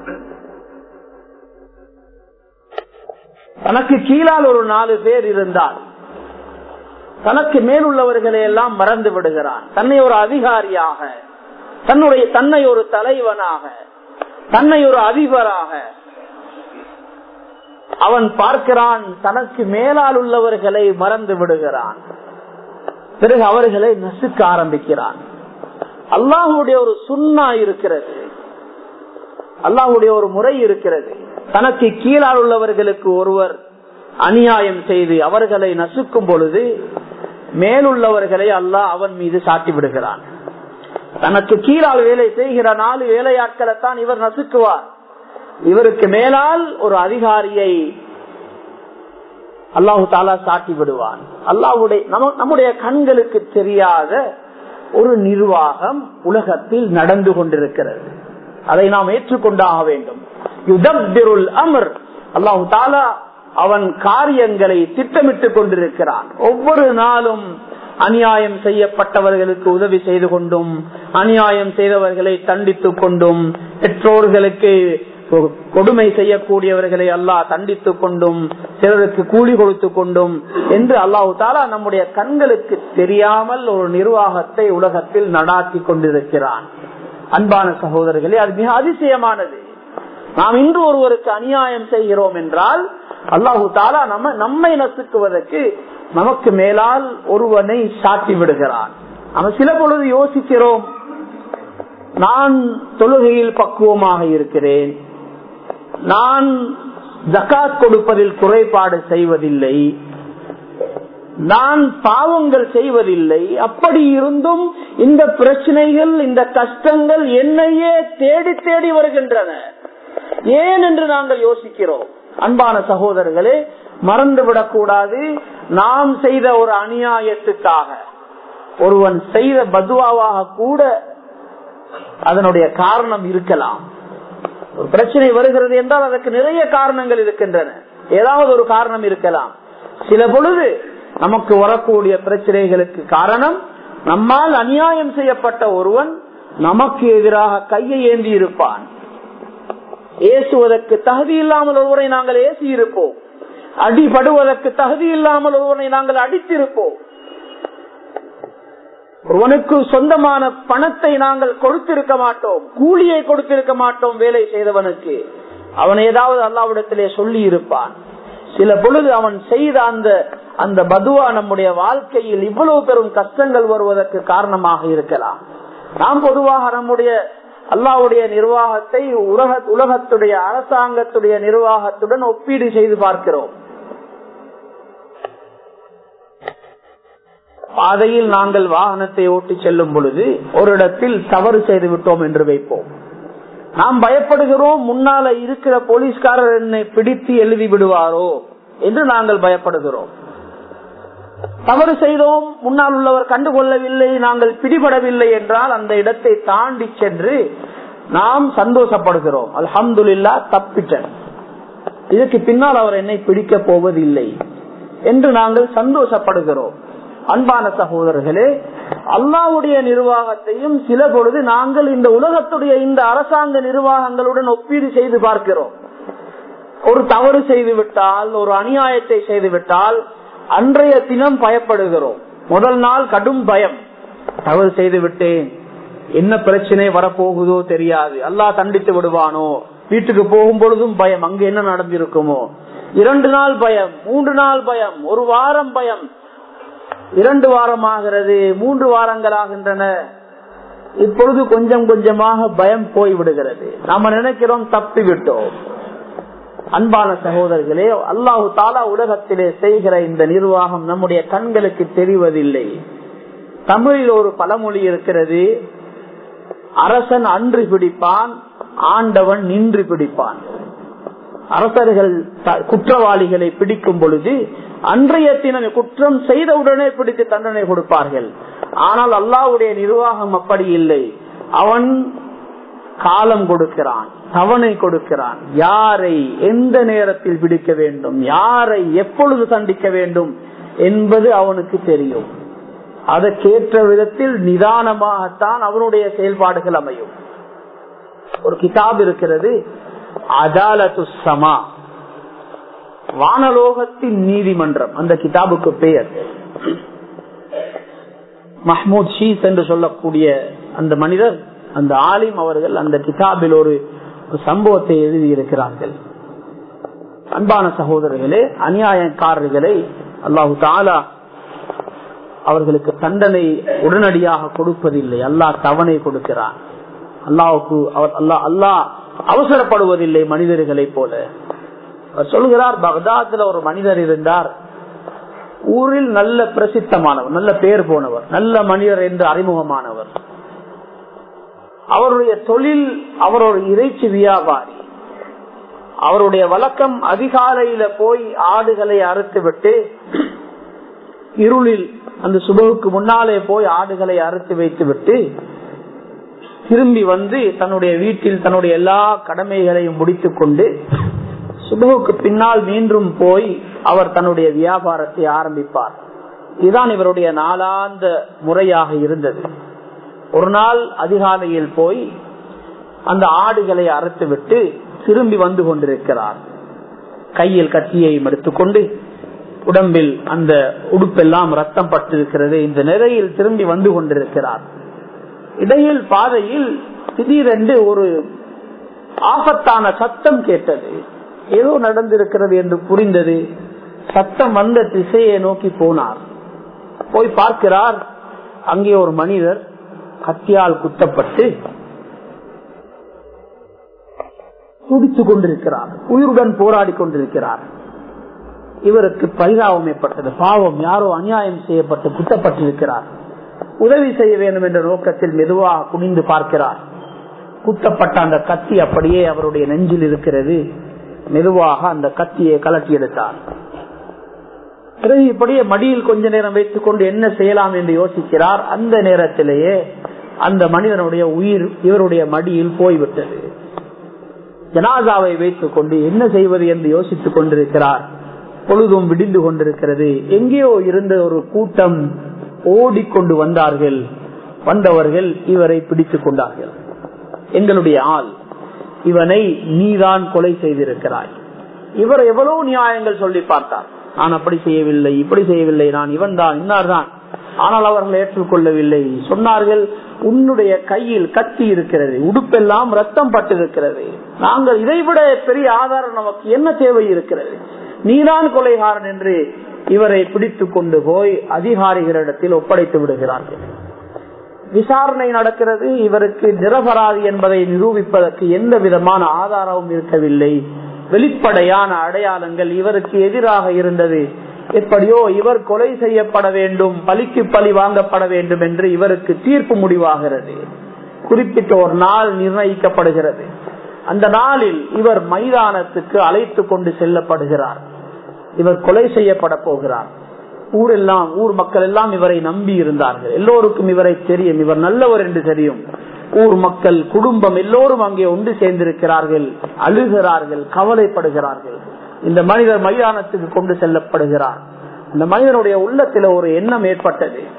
[SPEAKER 1] தனக்கு கீழால் ஒரு நாலு பேர் இருந்தால் தனக்கு மேலுள்ளவர்களை எல்லாம் மறந்து விடுகிறான் தன்னை ஒரு அதிகாரியாக தன்னுடைய தன்னை ஒரு தலைவனாக தன்னை ஒரு அதிபராக அவன் பார்க்கிறான் தனக்கு மேலால் உள்ளவர்களை மறந்து விடுகிறான் பிறகு அவர்களை நசுக்க ஆரம்பிக்கிறான் அல்லாஹுடைய ஒரு சுண்ணா இருக்கிறது அல்லாஹுடைய ஒரு முறை இருக்கிறது தனக்கு கீழால் உள்ளவர்களுக்கு ஒருவர் அநியாயம் செய்து அவர்களை நசுக்கும் பொழுது மேலுள்ளவர்களை அல்லாஹ் அவன் மீது சாட்டி விடுகிறான் தனக்கு கீழால் வேலை செய்கிற நாலு வேலையாட்களைத்தான் இவர் நசுக்குவார் இவருக்கு மேலால் ஒரு அதிகாரியை அல்லாஹு தாலா சாட்டி விடுவான் அல்லாஹுடைய நம்முடைய கண்களுக்கு தெரியாத ஒரு நிர்வாகம் உலகத்தில் நடந்து கொண்டிருக்கிறது அதை நாம் ஏற்றுக்கொண்டாக வேண்டும் யுதப்திருல் அமர் அல்லாஹு தாலா அவன் காரியங்களை திட்டமிட்டுக் கொண்டிருக்கிறான் ஒவ்வொரு நாளும் அநியாயம் செய்யப்பட்டவர்களுக்கு உதவி செய்து கொண்டும் அநியாயம் செய்தவர்களை தண்டித்துக் கொண்டும் பெற்றோர்களுக்கு கொடுமை செய்யக்கூடியவர்களை அல்லாஹ் தண்டித்துக் கொண்டும் சிலருக்கு கூலி கொடுத்து கொண்டும் என்று அல்லாஹு தாலா நம்முடைய கண்களுக்கு தெரியாமல் ஒரு நிர்வாகத்தை உலகத்தில் நடாத்தி கொண்டிருக்கிறான் அன்பான சகோதரர்களே அது மிக அதிசயமானது நாம் இன்று ஒருவருக்கு அநியாயம் செய்கிறோம் என்றால் அல்லாஹு தாலா நம்ம நம்மை நசுக்குவதற்கு நமக்கு மேலால் ஒருவனை சாட்டி விடுகிறான் நம்ம சில பொழுது யோசிக்கிறோம் நான் தொழுகையில் பக்குவமாக இருக்கிறேன் நான் ஜக்காத் கொடுப்பதில் குறைபாடு செய்வதில்லை நான் பாவங்கள் செய்வதில்லை அப்படி இருந்தும் இந்த பிரச்சனைகள் இந்த கஷ்டங்கள் என்னையே தேடி தேடி வருகின்றன ஏன் என்று நாங்கள் யோசிக்கிறோம் அன்பான சகோதரர்களே மறந்துவிடக் கூடாது நாம் செய்த ஒரு அநியாயத்துக்காக ஒருவன் செய்த பதுவாவாக கூட அதனுடைய காரணம் இருக்கலாம் ஒரு பிரச்சனை வருகிறது என்றால் அதற்கு நிறைய காரணங்கள் இருக்கின்றன ஏதாவது ஒரு காரணம் இருக்கலாம் சில பொழுது நமக்கு வரக்கூடிய பிரச்சனைகளுக்கு காரணம் நம்மால் அநியாயம் செய்யப்பட்ட ஒருவன் நமக்கு எதிராக கையை ஏந்தி இருப்பான் ஏசுவதற்கு தகுதி இல்லாமல் ஒருவரை நாங்கள் ஏசி இருப்போம் அடிபடுவதற்கு தகுதி இல்லாமல் ஒருவனை நாங்கள் அடித்திருப்போம் ஒருவனுக்கு சொந்தமான பணத்தை நாங்கள் கொடுத்திருக்க மாட்டோம் கூலியை கொடுத்திருக்க மாட்டோம் வேலை செய்தவனுக்கு அவன் ஏதாவது அல்லாவிடத்திலே சொல்லி இருப்பான் சில பொழுது அவன் செய்த அந்த அந்த பதுவா நம்முடைய வாழ்க்கையில் இவ்வளவு பெரும் கஷ்டங்கள் வருவதற்கு காரணமாக இருக்கலாம் நாம் பொதுவாக நம்முடைய அல்லாவுடைய நிர்வாகத்தை உலக உலகத்துடைய அரசாங்கத்துடைய நிர்வாகத்துடன் ஒப்பீடு செய்து பார்க்கிறோம் பாதையில் நாங்கள் வாகனத்தை ஓட்டி செல்லும் பொழுது ஒரு இடத்தில் தவறு செய்து விட்டோம் என்று வைப்போம் நாம் பயப்படுகிறோம் முன்னால இருக்கிற போலீஸ்காரர் என்னை பிடித்து எழுதி விடுவாரோ என்று நாங்கள் பயப்படுகிறோம் தவறு செய்தோம் முன்னால் உள்ளவர் கண்டுகொள்ளவில்லை நாங்கள் பிடிபடவில்லை என்றால் அந்த இடத்தை தாண்டி சென்று நாம் சந்தோஷப்படுகிறோம் அல்ஹம்துல்லா தப்பிட்டேன் இதுக்கு பின்னால் அவர் என்னை பிடிக்க போவதில்லை என்று நாங்கள் சந்தோஷப்படுகிறோம் அன்பான சகோதரர்களே அல்லாவுடைய நிர்வாகத்தையும் சில பொழுது நாங்கள் இந்த உலகத்துடைய இந்த அரசாங்க நிர்வாகங்களுடன் ஒப்பீடு செய்து பார்க்கிறோம் ஒரு தவறு செய்து விட்டால் ஒரு அநியாயத்தை செய்து விட்டால் அன்றைய தினம் பயப்படுகிறோம் முதல் நாள் கடும் பயம் தவறு செய்து விட்டேன் என்ன பிரச்சனை வரப்போகுதோ தெரியாது அல்லாஹ் தண்டித்து விடுவானோ வீட்டுக்கு போகும் பொழுதும் பயம் அங்கு என்ன நடந்திருக்குமோ இரண்டு நாள் பயம் மூன்று நாள் பயம் ஒரு வாரம் பயம் இரண்டு வாரம் ஆகிறது மூன்று வாரங்கள் ஆகின்றன இப்பொழுது கொஞ்சம் கொஞ்சமாக பயம் போய் விடுகிறது நாம நினைக்கிறோம் தப்பி விட்டோம் அன்பான சகோதரர்களே அல்லாஹு தாலா உலகத்திலே செய்கிற இந்த நிர்வாகம் நம்முடைய கண்களுக்கு தெரிவதில்லை தமிழில் ஒரு பழமொழி இருக்கிறது அரசன் அன்று பிடிப்பான் ஆண்டவன் நின்று பிடிப்பான் அரசர்கள் குற்றவாளிகளை பிடிக்கும் பொழுது அன்றைய தினம் குற்றம் செய்தவுடனே பிடித்து தண்டனை கொடுப்பார்கள் ஆனால் அல்லாவுடைய நிர்வாகம் அப்படி இல்லை அவன் காலம் கொடுக்கிறான் தவணை கொடுக்கிறான் யாரை எந்த நேரத்தில் பிடிக்க வேண்டும் யாரை எப்பொழுது தண்டிக்க வேண்டும் என்பது அவனுக்கு தெரியும் அதற்கேற்ற விதத்தில் நிதானமாகத்தான் அவனுடைய செயல்பாடுகள் அமையும் ஒரு கிதாப் இருக்கிறது அதாலத்து சமா வானலோகத்தின் நீதிமன்றம் அந்த கிதாபுக்கு பெயர் மஹ்மூத் ஷீஸ் என்று சொல்லக்கூடிய அந்த மனிதர் அந்த ஆலிம் அவர்கள் அந்த கிதாபில் ஒரு சம்பவத்தை எழுதியிருக்கிறார்கள் அன்பான சகோதரர்களே அநியாயக்காரர்களை அல்லாஹு தாலா அவர்களுக்கு தண்டனை உடனடியாக கொடுப்பதில்லை அல்லாஹ் தவணை கொடுக்கிறான் அல்லாவுக்கு அவர் அல்லாஹ் அல்லாஹ் அவசரப்படுவதில்லை மனிதர்களை போல அவர் சொல்கிறார் பக்தாத்துல ஒரு மனிதர் இருந்தார் ஊரில் நல்ல பிரசித்தமானவர் நல்ல பேர் போனவர் நல்ல மனிதர் என்று அறிமுகமானவர் அவருடைய தொழில் அவர் ஒரு இறைச்சி வியாபாரி அவருடைய வழக்கம் அதிகாலையில போய் ஆடுகளை அறுத்து விட்டு இருளில் அந்த சுபகுக்கு முன்னாலே போய் ஆடுகளை அறுத்து வைத்து விட்டு திரும்பி வந்து தன்னுடைய வீட்டில் தன்னுடைய எல்லா கடமைகளையும் முடித்துக் கொண்டு சுபகுக்கு பின்னால் மீண்டும் போய் அவர் தன்னுடைய வியாபாரத்தை ஆரம்பிப்பார் இதுதான் இவருடைய நாளாந்த முறையாக இருந்தது ஒரு நாள் அதிகாலையில் போய் அந்த ஆடுகளை அறுத்து விட்டு திரும்பி வந்து கொண்டிருக்கிறார் கையில் கத்தியை எடுத்துக்கொண்டு உடம்பில் அந்த உடுப்பெல்லாம் ரத்தம் பட்டிருக்கிறது இந்த நிலையில் திரும்பி வந்து கொண்டிருக்கிறார் இடையில் பாதையில் திடீரென்று ஒரு ஆபத்தான சத்தம் கேட்டது ஏதோ நடந்திருக்கிறது என்று புரிந்தது சத்தம் வந்த திசையை நோக்கி போனார் போய் பார்க்கிறார் அங்கே ஒரு மனிதர் கத்தியால் குத்தப்பட்டு துடித்துக் கொண்டிருக்கிறார் உயிருடன் போராடி கொண்டிருக்கிறார் இவருக்கு பரிதாபம் ஏற்பட்டது பாவம் யாரோ அநியாயம் செய்யப்பட்டு குத்தப்பட்டிருக்கிறார் உதவி செய்ய வேண்டும் என்ற நோக்கத்தில் மெதுவாக குனிந்து பார்க்கிறார் குத்தப்பட்ட அந்த கத்தி அப்படியே அவருடைய நெஞ்சில் இருக்கிறது மெதுவாக அந்த கத்தியை கலட்டி எடுத்தார் பிறகு இப்படியே மடியில் கொஞ்ச நேரம் வைத்துக் கொண்டு என்ன செய்யலாம் என்று யோசிக்கிறார் அந்த நேரத்திலேயே அந்த மனிதனுடைய உயிர் இவருடைய மடியில் போய்விட்டது ஜனாதாவை வைத்துக் கொண்டு என்ன செய்வது என்று யோசித்துக் கொண்டிருக்கிறார் பொழுதும் விடிந்து கொண்டிருக்கிறது எங்கேயோ இருந்த ஒரு கூட்டம் ஓடிக்கொண்டு வந்தார்கள் வந்தவர்கள் இவரை பிடித்துக் கொண்டார்கள் எங்களுடைய ஆள் இவனை நீதான் கொலை செய்திருக்கிறாய் இவர் எவ்வளவு நியாயங்கள் சொல்லி பார்த்தார் நான் அப்படி செய்யவில்லை இப்படி செய்யவில்லை நான் இவன் தான் இன்னார் தான் ஆனால் அவர்கள் ஏற்றுக்கொள்ளவில்லை சொன்னார்கள் உன்னுடைய கையில் கத்தி இருக்கிறது உடுப்பெல்லாம் ரத்தம் பட்டிருக்கிறது நாங்கள் இதைவிட பெரிய ஆதாரம் நமக்கு என்ன தேவை இருக்கிறது நீதான் கொலைகாரன் என்று இவரை பிடித்து கொண்டு போய் அதிகாரிகளிடத்தில் ஒப்படைத்து விடுகிறார்கள் விசாரணை நடக்கிறது இவருக்கு நிரபராதி என்பதை நிரூபிப்பதற்கு எந்த விதமான ஆதாரமும் இருக்கவில்லை வெளிப்படையான அடையாளங்கள் இவருக்கு எதிராக இருந்தது எப்படியோ இவர் கொலை செய்யப்பட வேண்டும் பலிக்கு பலி வாங்கப்பட வேண்டும் என்று இவருக்கு தீர்ப்பு முடிவாகிறது குறிப்பிட்ட ஒரு நாள் நிர்ணயிக்கப்படுகிறது அந்த நாளில் இவர் மைதானத்துக்கு அழைத்து கொண்டு செல்லப்படுகிறார் இவர் கொலை செய்யப்பட போகிறார் ஊரெல்லாம் ஊர் மக்கள் எல்லாம் இவரை நம்பி இருந்தார்கள் எல்லோருக்கும் இவரை தெரியும் இவர் நல்லவர் என்று தெரியும் ஊர் மக்கள் குடும்பம் எல்லோரும் அங்கே ஒன்று சேர்ந்திருக்கிறார்கள் அழுகிறார்கள் கவலைப்படுகிறார்கள் இந்த மனிதர் மைதானத்துக்கு கொண்டு செல்லப்படுகிறார் இந்த மனிதனுடைய உள்ளத்துல ஒரு எண்ணம் ஏற்பட்டது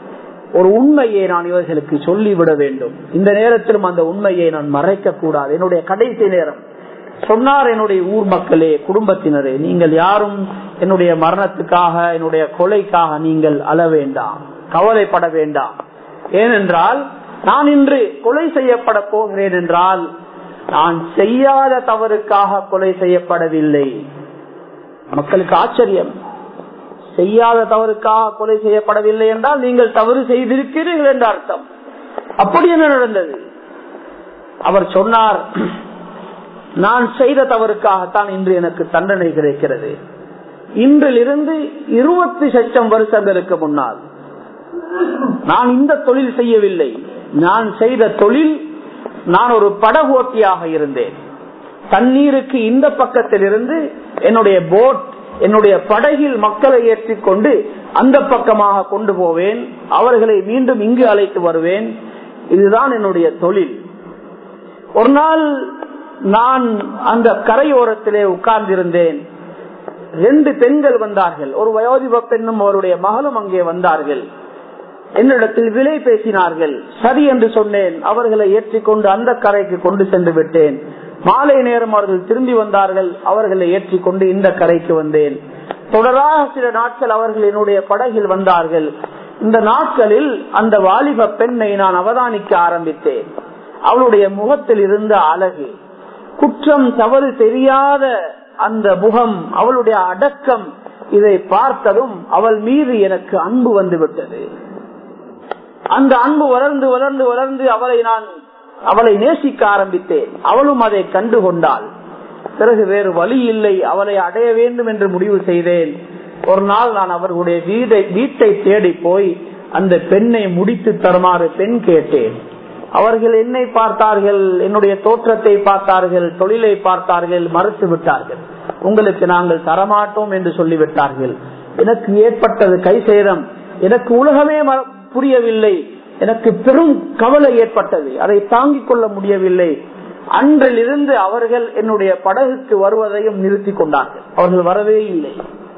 [SPEAKER 1] ஒரு உண்மையை நான் இவர்களுக்கு சொல்லிவிட வேண்டும் இந்த நேரத்திலும் அந்த உண்மையை நான் மறைக்க கூடாது என்னுடைய கடைசி நேரம் சொன்னார் என்னுடைய ஊர் மக்களே குடும்பத்தினரே நீங்கள் யாரும் என்னுடைய மரணத்துக்காக என்னுடைய கொலைக்காக நீங்கள் அழ வேண்டாம் கவலைப்பட வேண்டாம் ஏனென்றால் நான் இன்று கொலை செய்யப்பட போகிறேன் என்றால் நான் செய்யாத தவறுக்காக கொலை செய்யப்படவில்லை மக்களுக்கு ஆச்சரியம் செய்யாத தவறுக்காக கொலை செய்யப்படவில்லை என்றால் நீங்கள் தவறு செய்திருக்கிறீர்கள் என்ற அர்த்தம் அப்படி என்ன நடந்தது அவர் சொன்னார் நான் செய்த தவறுக்காகத்தான் இன்று எனக்கு தண்டனை கிடைக்கிறது இன்றிலிருந்து இருபத்தி லட்சம் வருஷங்களுக்கு முன்னால் நான் இந்த தொழில் செய்யவில்லை நான் செய்த தொழில் நான் ஒரு படகோட்டியாக இருந்தேன் தண்ணீருக்கு இந்த பக்கத்தில் இருந்து என்னுடைய போட் என்னுடைய படகில் மக்களை ஏற்றிக்கொண்டு அந்த பக்கமாக கொண்டு போவேன் அவர்களை மீண்டும் இங்கு அழைத்து வருவேன் இதுதான் என்னுடைய தொழில் ஒரு நாள் நான் அந்த கரையோரத்திலே உட்கார்ந்திருந்தேன் ரெண்டு பெண்கள் வந்தார்கள் ஒரு வயோதிப பெண்ணும் அவருடைய மகளும் அங்கே வந்தார்கள் என்னிடத்தில் விலை பேசினார்கள் சரி என்று சொன்னேன் அவர்களை ஏற்றிக்கொண்டு அந்த கரைக்கு கொண்டு சென்று விட்டேன் மாலை நேரம் அவர்கள் திரும்பி வந்தார்கள் அவர்களை ஏற்றிக்கொண்டு இந்த கரைக்கு வந்தேன் தொடராக சில நாட்கள் அவர்கள் என்னுடைய படகில் வந்தார்கள் இந்த நாட்களில் அந்த வாலிப பெண்ணை நான் அவதானிக்க ஆரம்பித்தேன் அவளுடைய முகத்தில் இருந்த அழகு குற்றம் தவறு தெரியாத அந்த முகம் அவளுடைய அடக்கம் இதை பார்த்ததும் அவள் மீது எனக்கு அன்பு வந்து விட்டது அந்த அன்பு வளர்ந்து வளர்ந்து வளர்ந்து அவளை நான் அவளை நேசிக்க ஆரம்பித்தேன் அவளும் அதை கண்டு கொண்டாள் பிறகு வேறு வழி இல்லை அவளை அடைய வேண்டும் என்று முடிவு செய்தேன் ஒரு நாள் நான் அவர்களுடைய வீடை வீட்டை தேடி போய் அந்த பெண்ணை முடித்து தருமாறு பெண் கேட்டேன் அவர்கள் என்னை பார்த்தார்கள் என்னுடைய தோற்றத்தை பார்த்தார்கள் தொழிலை பார்த்தார்கள் மறுத்து விட்டார்கள் உங்களுக்கு நாங்கள் தரமாட்டோம் என்று சொல்லிவிட்டார்கள் எனக்கு ஏற்பட்டது கை சேதம் எனக்கு உலகமே புரியவில்லை எனக்கு பெரும் கவலை ஏற்பட்டது அதை தாங்கிக் கொள்ள முடியவில்லை அன்றிலிருந்து அவர்கள் என்னுடைய படகுக்கு வருவதையும் நிறுத்தி கொண்டார்கள் அவர்கள் வரவே இல்லை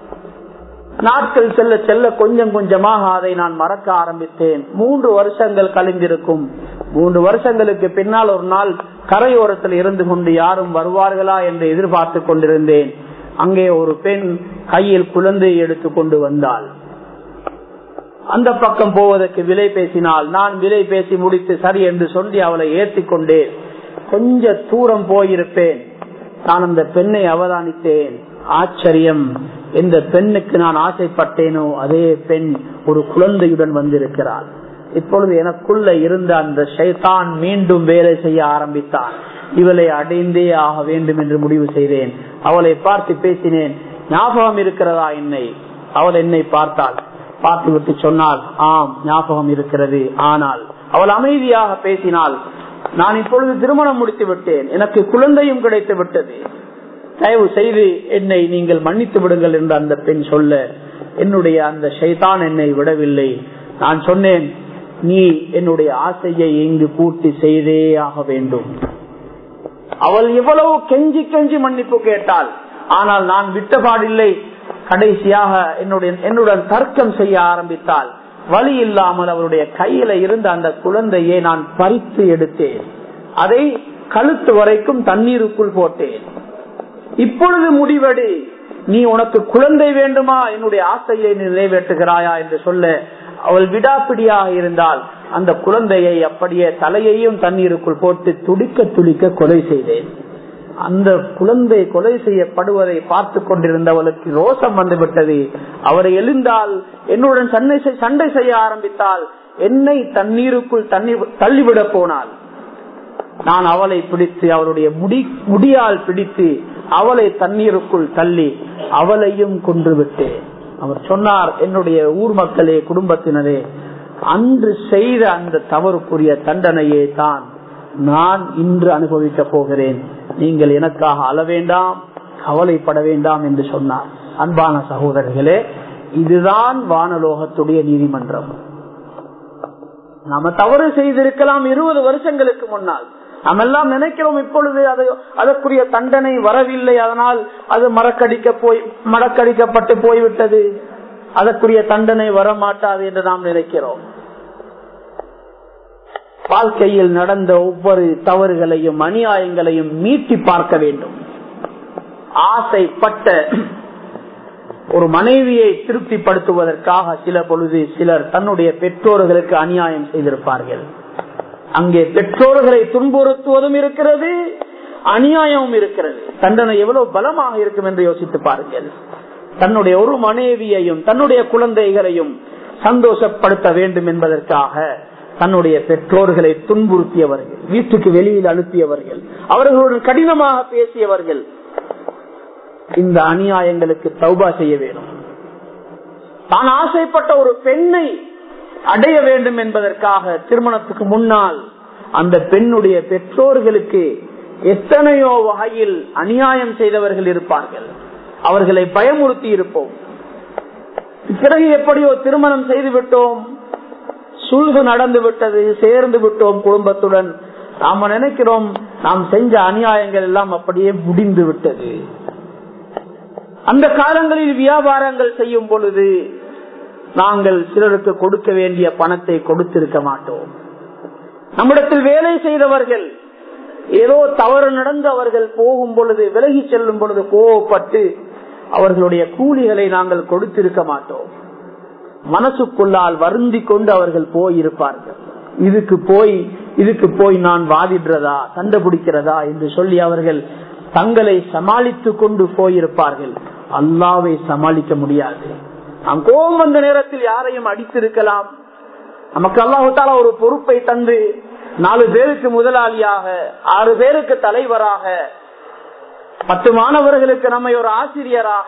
[SPEAKER 1] நாட்கள் செல்ல செல்ல கொஞ்சம் கொஞ்சமாக அதை நான் மறக்க ஆரம்பித்தேன் மூன்று வருஷங்கள் கழிந்திருக்கும் மூன்று வருஷங்களுக்கு பின்னால் ஒரு நாள் கரையோரத்தில் இருந்து கொண்டு யாரும் வருவார்களா என்று எதிர்பார்த்து கொண்டிருந்தேன் அங்கே ஒரு பெண் கையில் குழந்தையை எடுத்து கொண்டு வந்தாள் அந்த பக்கம் போவதற்கு விலை பேசினால் நான் விலை பேசி முடித்து சரி என்று சொல்லி அவளை ஏற்றி கொண்டேன் கொஞ்ச தூரம் போயிருப்பேன் நான் அந்த பெண்ணை அவதானித்தேன் ஆச்சரியம் எந்த பெண்ணுக்கு நான் ஆசைப்பட்டேனோ அதே பெண் ஒரு குழந்தையுடன் வந்திருக்கிறாள் இப்பொழுது எனக்குள்ள இருந்த அந்த ஷைதான் மீண்டும் வேலை செய்ய ஆரம்பித்தான் இவளை அடைந்தே ஆக வேண்டும் என்று முடிவு செய்தேன் அவளை பார்த்து பேசினேன் ஞாபகம் இருக்கிறதா என்னை அவள் என்னை பார்த்தாள் பார்த்து விட்டு சொன்னால் ஆம் ஞாபகம் இருக்கிறது ஆனால் அவள் அமைதியாக பேசினாள் நான் இப்பொழுது திருமணம் முடித்து விட்டேன் எனக்கு குழந்தையும் கிடைத்து விட்டது தயவு செய்து என்னை நீங்கள் மன்னித்து விடுங்கள் என்று அந்த பெண் சொல்ல என்னுடைய அந்த ஷைதான் என்னை விடவில்லை நான் சொன்னேன் நீ என்னுடைய ஆசையை இங்கு பூர்த்தி செய்தே ஆக வேண்டும் அவள் எவ்வளவு கெஞ்சி கெஞ்சி மன்னிப்பு கேட்டாள் ஆனால் நான் விட்டபாடில்லை கடைசியாக என்னுடைய என்னுடன் தர்க்கம் செய்ய ஆரம்பித்தால் வழி இல்லாமல் அவருடைய கையில இருந்த அந்த குழந்தையை நான் பறித்து எடுத்தேன் அதை கழுத்து வரைக்கும் தண்ணீருக்குள் போட்டேன் இப்பொழுது முடிவெடு நீ உனக்கு குழந்தை வேண்டுமா என்னுடைய ஆசையை நீ நிறைவேற்றுகிறாயா என்று சொல்ல அவள் விடாப்பிடியாக இருந்தால் அந்த குழந்தையை அப்படியே தலையையும் தண்ணீருக்குள் போட்டு துடிக்க துடிக்க கொலை செய்தேன் அந்த குழந்தை கொலை செய்யப்படுவதை பார்த்து கொண்டிருந்தவளுக்கு ரோசம் வந்துவிட்டது அவரை எழுந்தால் என்னுடன் சண்டை சண்டை செய்ய ஆரம்பித்தால் என்னை தண்ணீருக்குள் தண்ணி தள்ளிவிட போனாள் நான் அவளை பிடித்து அவளுடைய முடி முடியால் பிடித்து அவளை தண்ணீருக்குள் தள்ளி அவளையும் கொன்று விட்டேன் அவர் சொன்னார் என்னுடைய ஊர் மக்களே குடும்பத்தினரே அன்று செய்த அந்த தவறுக்குரிய தண்டனையே தான் நான் இன்று அனுபவிக்க போகிறேன் நீங்கள் எனக்காக அள வேண்டாம் கவலைப்பட வேண்டாம் என்று சொன்னார் அன்பான சகோதரர்களே இதுதான் வானலோகத்துடைய நீதிமன்றம் நாம தவறு செய்திருக்கலாம் இருபது வருஷங்களுக்கு முன்னால் நாம் எல்லாம் நினைக்கிறோம் இப்பொழுது அது அதற்குரிய தண்டனை வரவில்லை அதனால் அது மறக்கடிக்க போய் மறக்கடிக்கப்பட்டு போய்விட்டது அதற்குரிய தண்டனை வர மாட்டாது என்று நாம் நினைக்கிறோம் வாழ்க்கையில் நடந்த ஒவ்வொரு தவறுகளையும் அநியாயங்களையும் மீட்டி பார்க்க வேண்டும் ஆசைப்பட்ட ஒரு மனைவியை திருப்திப்படுத்துவதற்காக சில பொழுது சிலர் தன்னுடைய பெற்றோர்களுக்கு அநியாயம் செய்திருப்பார்கள் அங்கே பெற்றோர்களை துன்புறுத்துவதும் இருக்கிறது அநியாயமும் இருக்கிறது தண்டனை எவ்வளவு பலமாக இருக்கும் என்று யோசித்து பாருங்கள் தன்னுடைய ஒரு மனைவியையும் தன்னுடைய குழந்தைகளையும் சந்தோஷப்படுத்த வேண்டும் என்பதற்காக தன்னுடைய பெற்றோர்களை துன்புறுத்தியவர்கள் வீட்டுக்கு வெளியில் அனுப்பியவர்கள் அவர்களுடன் கடினமாக பேசியவர்கள் இந்த அநியாயங்களுக்கு தௌபா செய்ய வேண்டும் தான் ஆசைப்பட்ட ஒரு பெண்ணை அடைய வேண்டும் என்பதற்காக திருமணத்துக்கு முன்னால் அந்த பெண்ணுடைய பெற்றோர்களுக்கு எத்தனையோ வகையில் அநியாயம் செய்தவர்கள் இருப்பார்கள் அவர்களை பயமுறுத்தி இருப்போம் பிறகு எப்படியோ திருமணம் செய்து விட்டோம் சுல்கு நடந்து விட்டது சேர்ந்து விட்டோம் குடும்பத்துடன் நாம நினைக்கிறோம் நாம் செஞ்ச அநியாயங்கள் எல்லாம் அப்படியே முடிந்து விட்டது அந்த காலங்களில் வியாபாரங்கள் செய்யும் பொழுது நாங்கள் சிலருக்கு கொடுக்க வேண்டிய பணத்தை கொடுத்திருக்க மாட்டோம் நம்மிடத்தில் வேலை செய்தவர்கள் ஏதோ தவறு நடந்து அவர்கள் போகும் பொழுது விலகி செல்லும் பொழுது கோவப்பட்டு அவர்களுடைய கூலிகளை நாங்கள் கொடுத்திருக்க மாட்டோம் மனசுக்குள்ளால் வருந்தி கொண்டு அவர்கள் போயிருப்பார்கள் இதுக்கு போய் இதுக்கு போய் நான் வாதிடுறதா சண்டை பிடிக்கிறதா என்று சொல்லி அவர்கள் தங்களை சமாளித்துக் கொண்டு போயிருப்பார்கள் அல்லாவை சமாளிக்க முடியாது நாம் கோபம் வந்த நேரத்தில் யாரையும் அடித்திருக்கலாம் நமக்கு அல்லாஹால ஒரு பொறுப்பை தந்து நாலு பேருக்கு முதலாளியாக ஆறு பேருக்கு தலைவராக பத்து மாணவர்களுக்கு நம்மை ஒரு ஆசிரியராக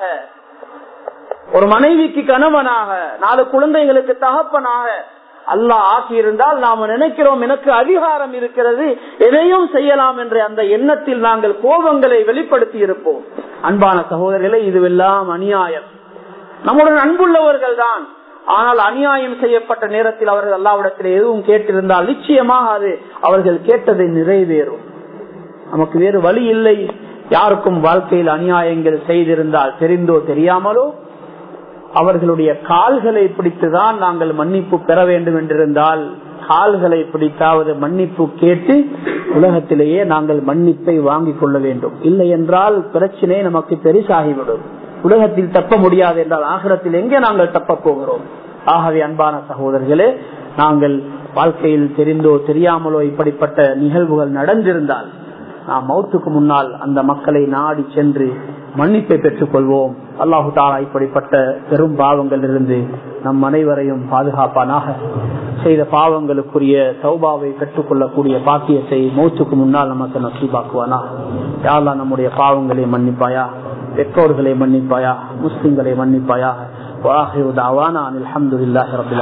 [SPEAKER 1] ஒரு மனைவிக்கு கணவனாக நாலு குழந்தைகளுக்கு தகப்பனாக அல்லாஹ் ஆக்கியிருந்தால் நாம நினைக்கிறோம் எனக்கு அதிகாரம் இருக்கிறது எதையும் செய்யலாம் என்ற அந்த எண்ணத்தில் நாங்கள் கோபங்களை வெளிப்படுத்தி இருப்போம் அன்பான சகோதரர்களே இதுவெல்லாம் அநியாயம் நம்முடன் அன்புள்ளவர்கள் தான் ஆனால் அநியாயம் செய்யப்பட்ட நேரத்தில் அவர்கள் அல்லாவிடத்தில் எதுவும் கேட்டிருந்தால் நிச்சயமாக அது அவர்கள் கேட்டதை நிறைவேறும் நமக்கு வேறு வழி இல்லை யாருக்கும் வாழ்க்கையில் அநியாயங்கள் செய்திருந்தால் தெரிந்தோ தெரியாமலோ அவர்களுடைய கால்களை பிடித்துதான் நாங்கள் மன்னிப்பு பெற வேண்டும் என்றிருந்தால் கால்களை பிடித்தாவது மன்னிப்பு கேட்டு உலகத்திலேயே நாங்கள் மன்னிப்பை வாங்கிக் கொள்ள வேண்டும் இல்லை என்றால் பிரச்சனை நமக்கு பெருசாகிவிடும் உலகத்தில் தப்ப முடியாது என்றால் ஆகிரத்தில் எங்கே நாங்கள் தப்ப போகிறோம் ஆகவே அன்பான சகோதரர்களே நாங்கள் வாழ்க்கையில் தெரிந்தோ தெரியாமலோ இப்படிப்பட்ட நிகழ்வுகள் நடந்திருந்தால் நாம் மௌத்துக்கு முன்னால் அந்த மக்களை நாடி சென்று மன்னிப்பை பெற்றுக் கொள்வோம் அல்லாஹு தாலா இப்படிப்பட்ட பெரும் பாவங்கள் இருந்து நம் அனைவரையும் பாதுகாப்பானாக செய்த பாவங்களுக்குரிய சௌபாவை பெற்றுக்கொள்ளக்கூடிய பாக்கியத்தை மௌத்துக்கு முன்னால் நமக்கு நசீபாக்குவானா யாரெல்லாம் நம்முடைய பாவங்களை மன்னிப்பாயா பெற்றோர்களை மன்னிப்பாயா முஸ்லிம்களை மன்னிப்பாயா வாஹிவு தாவானா அல்ஹம்துலில்லாஹி ரபில்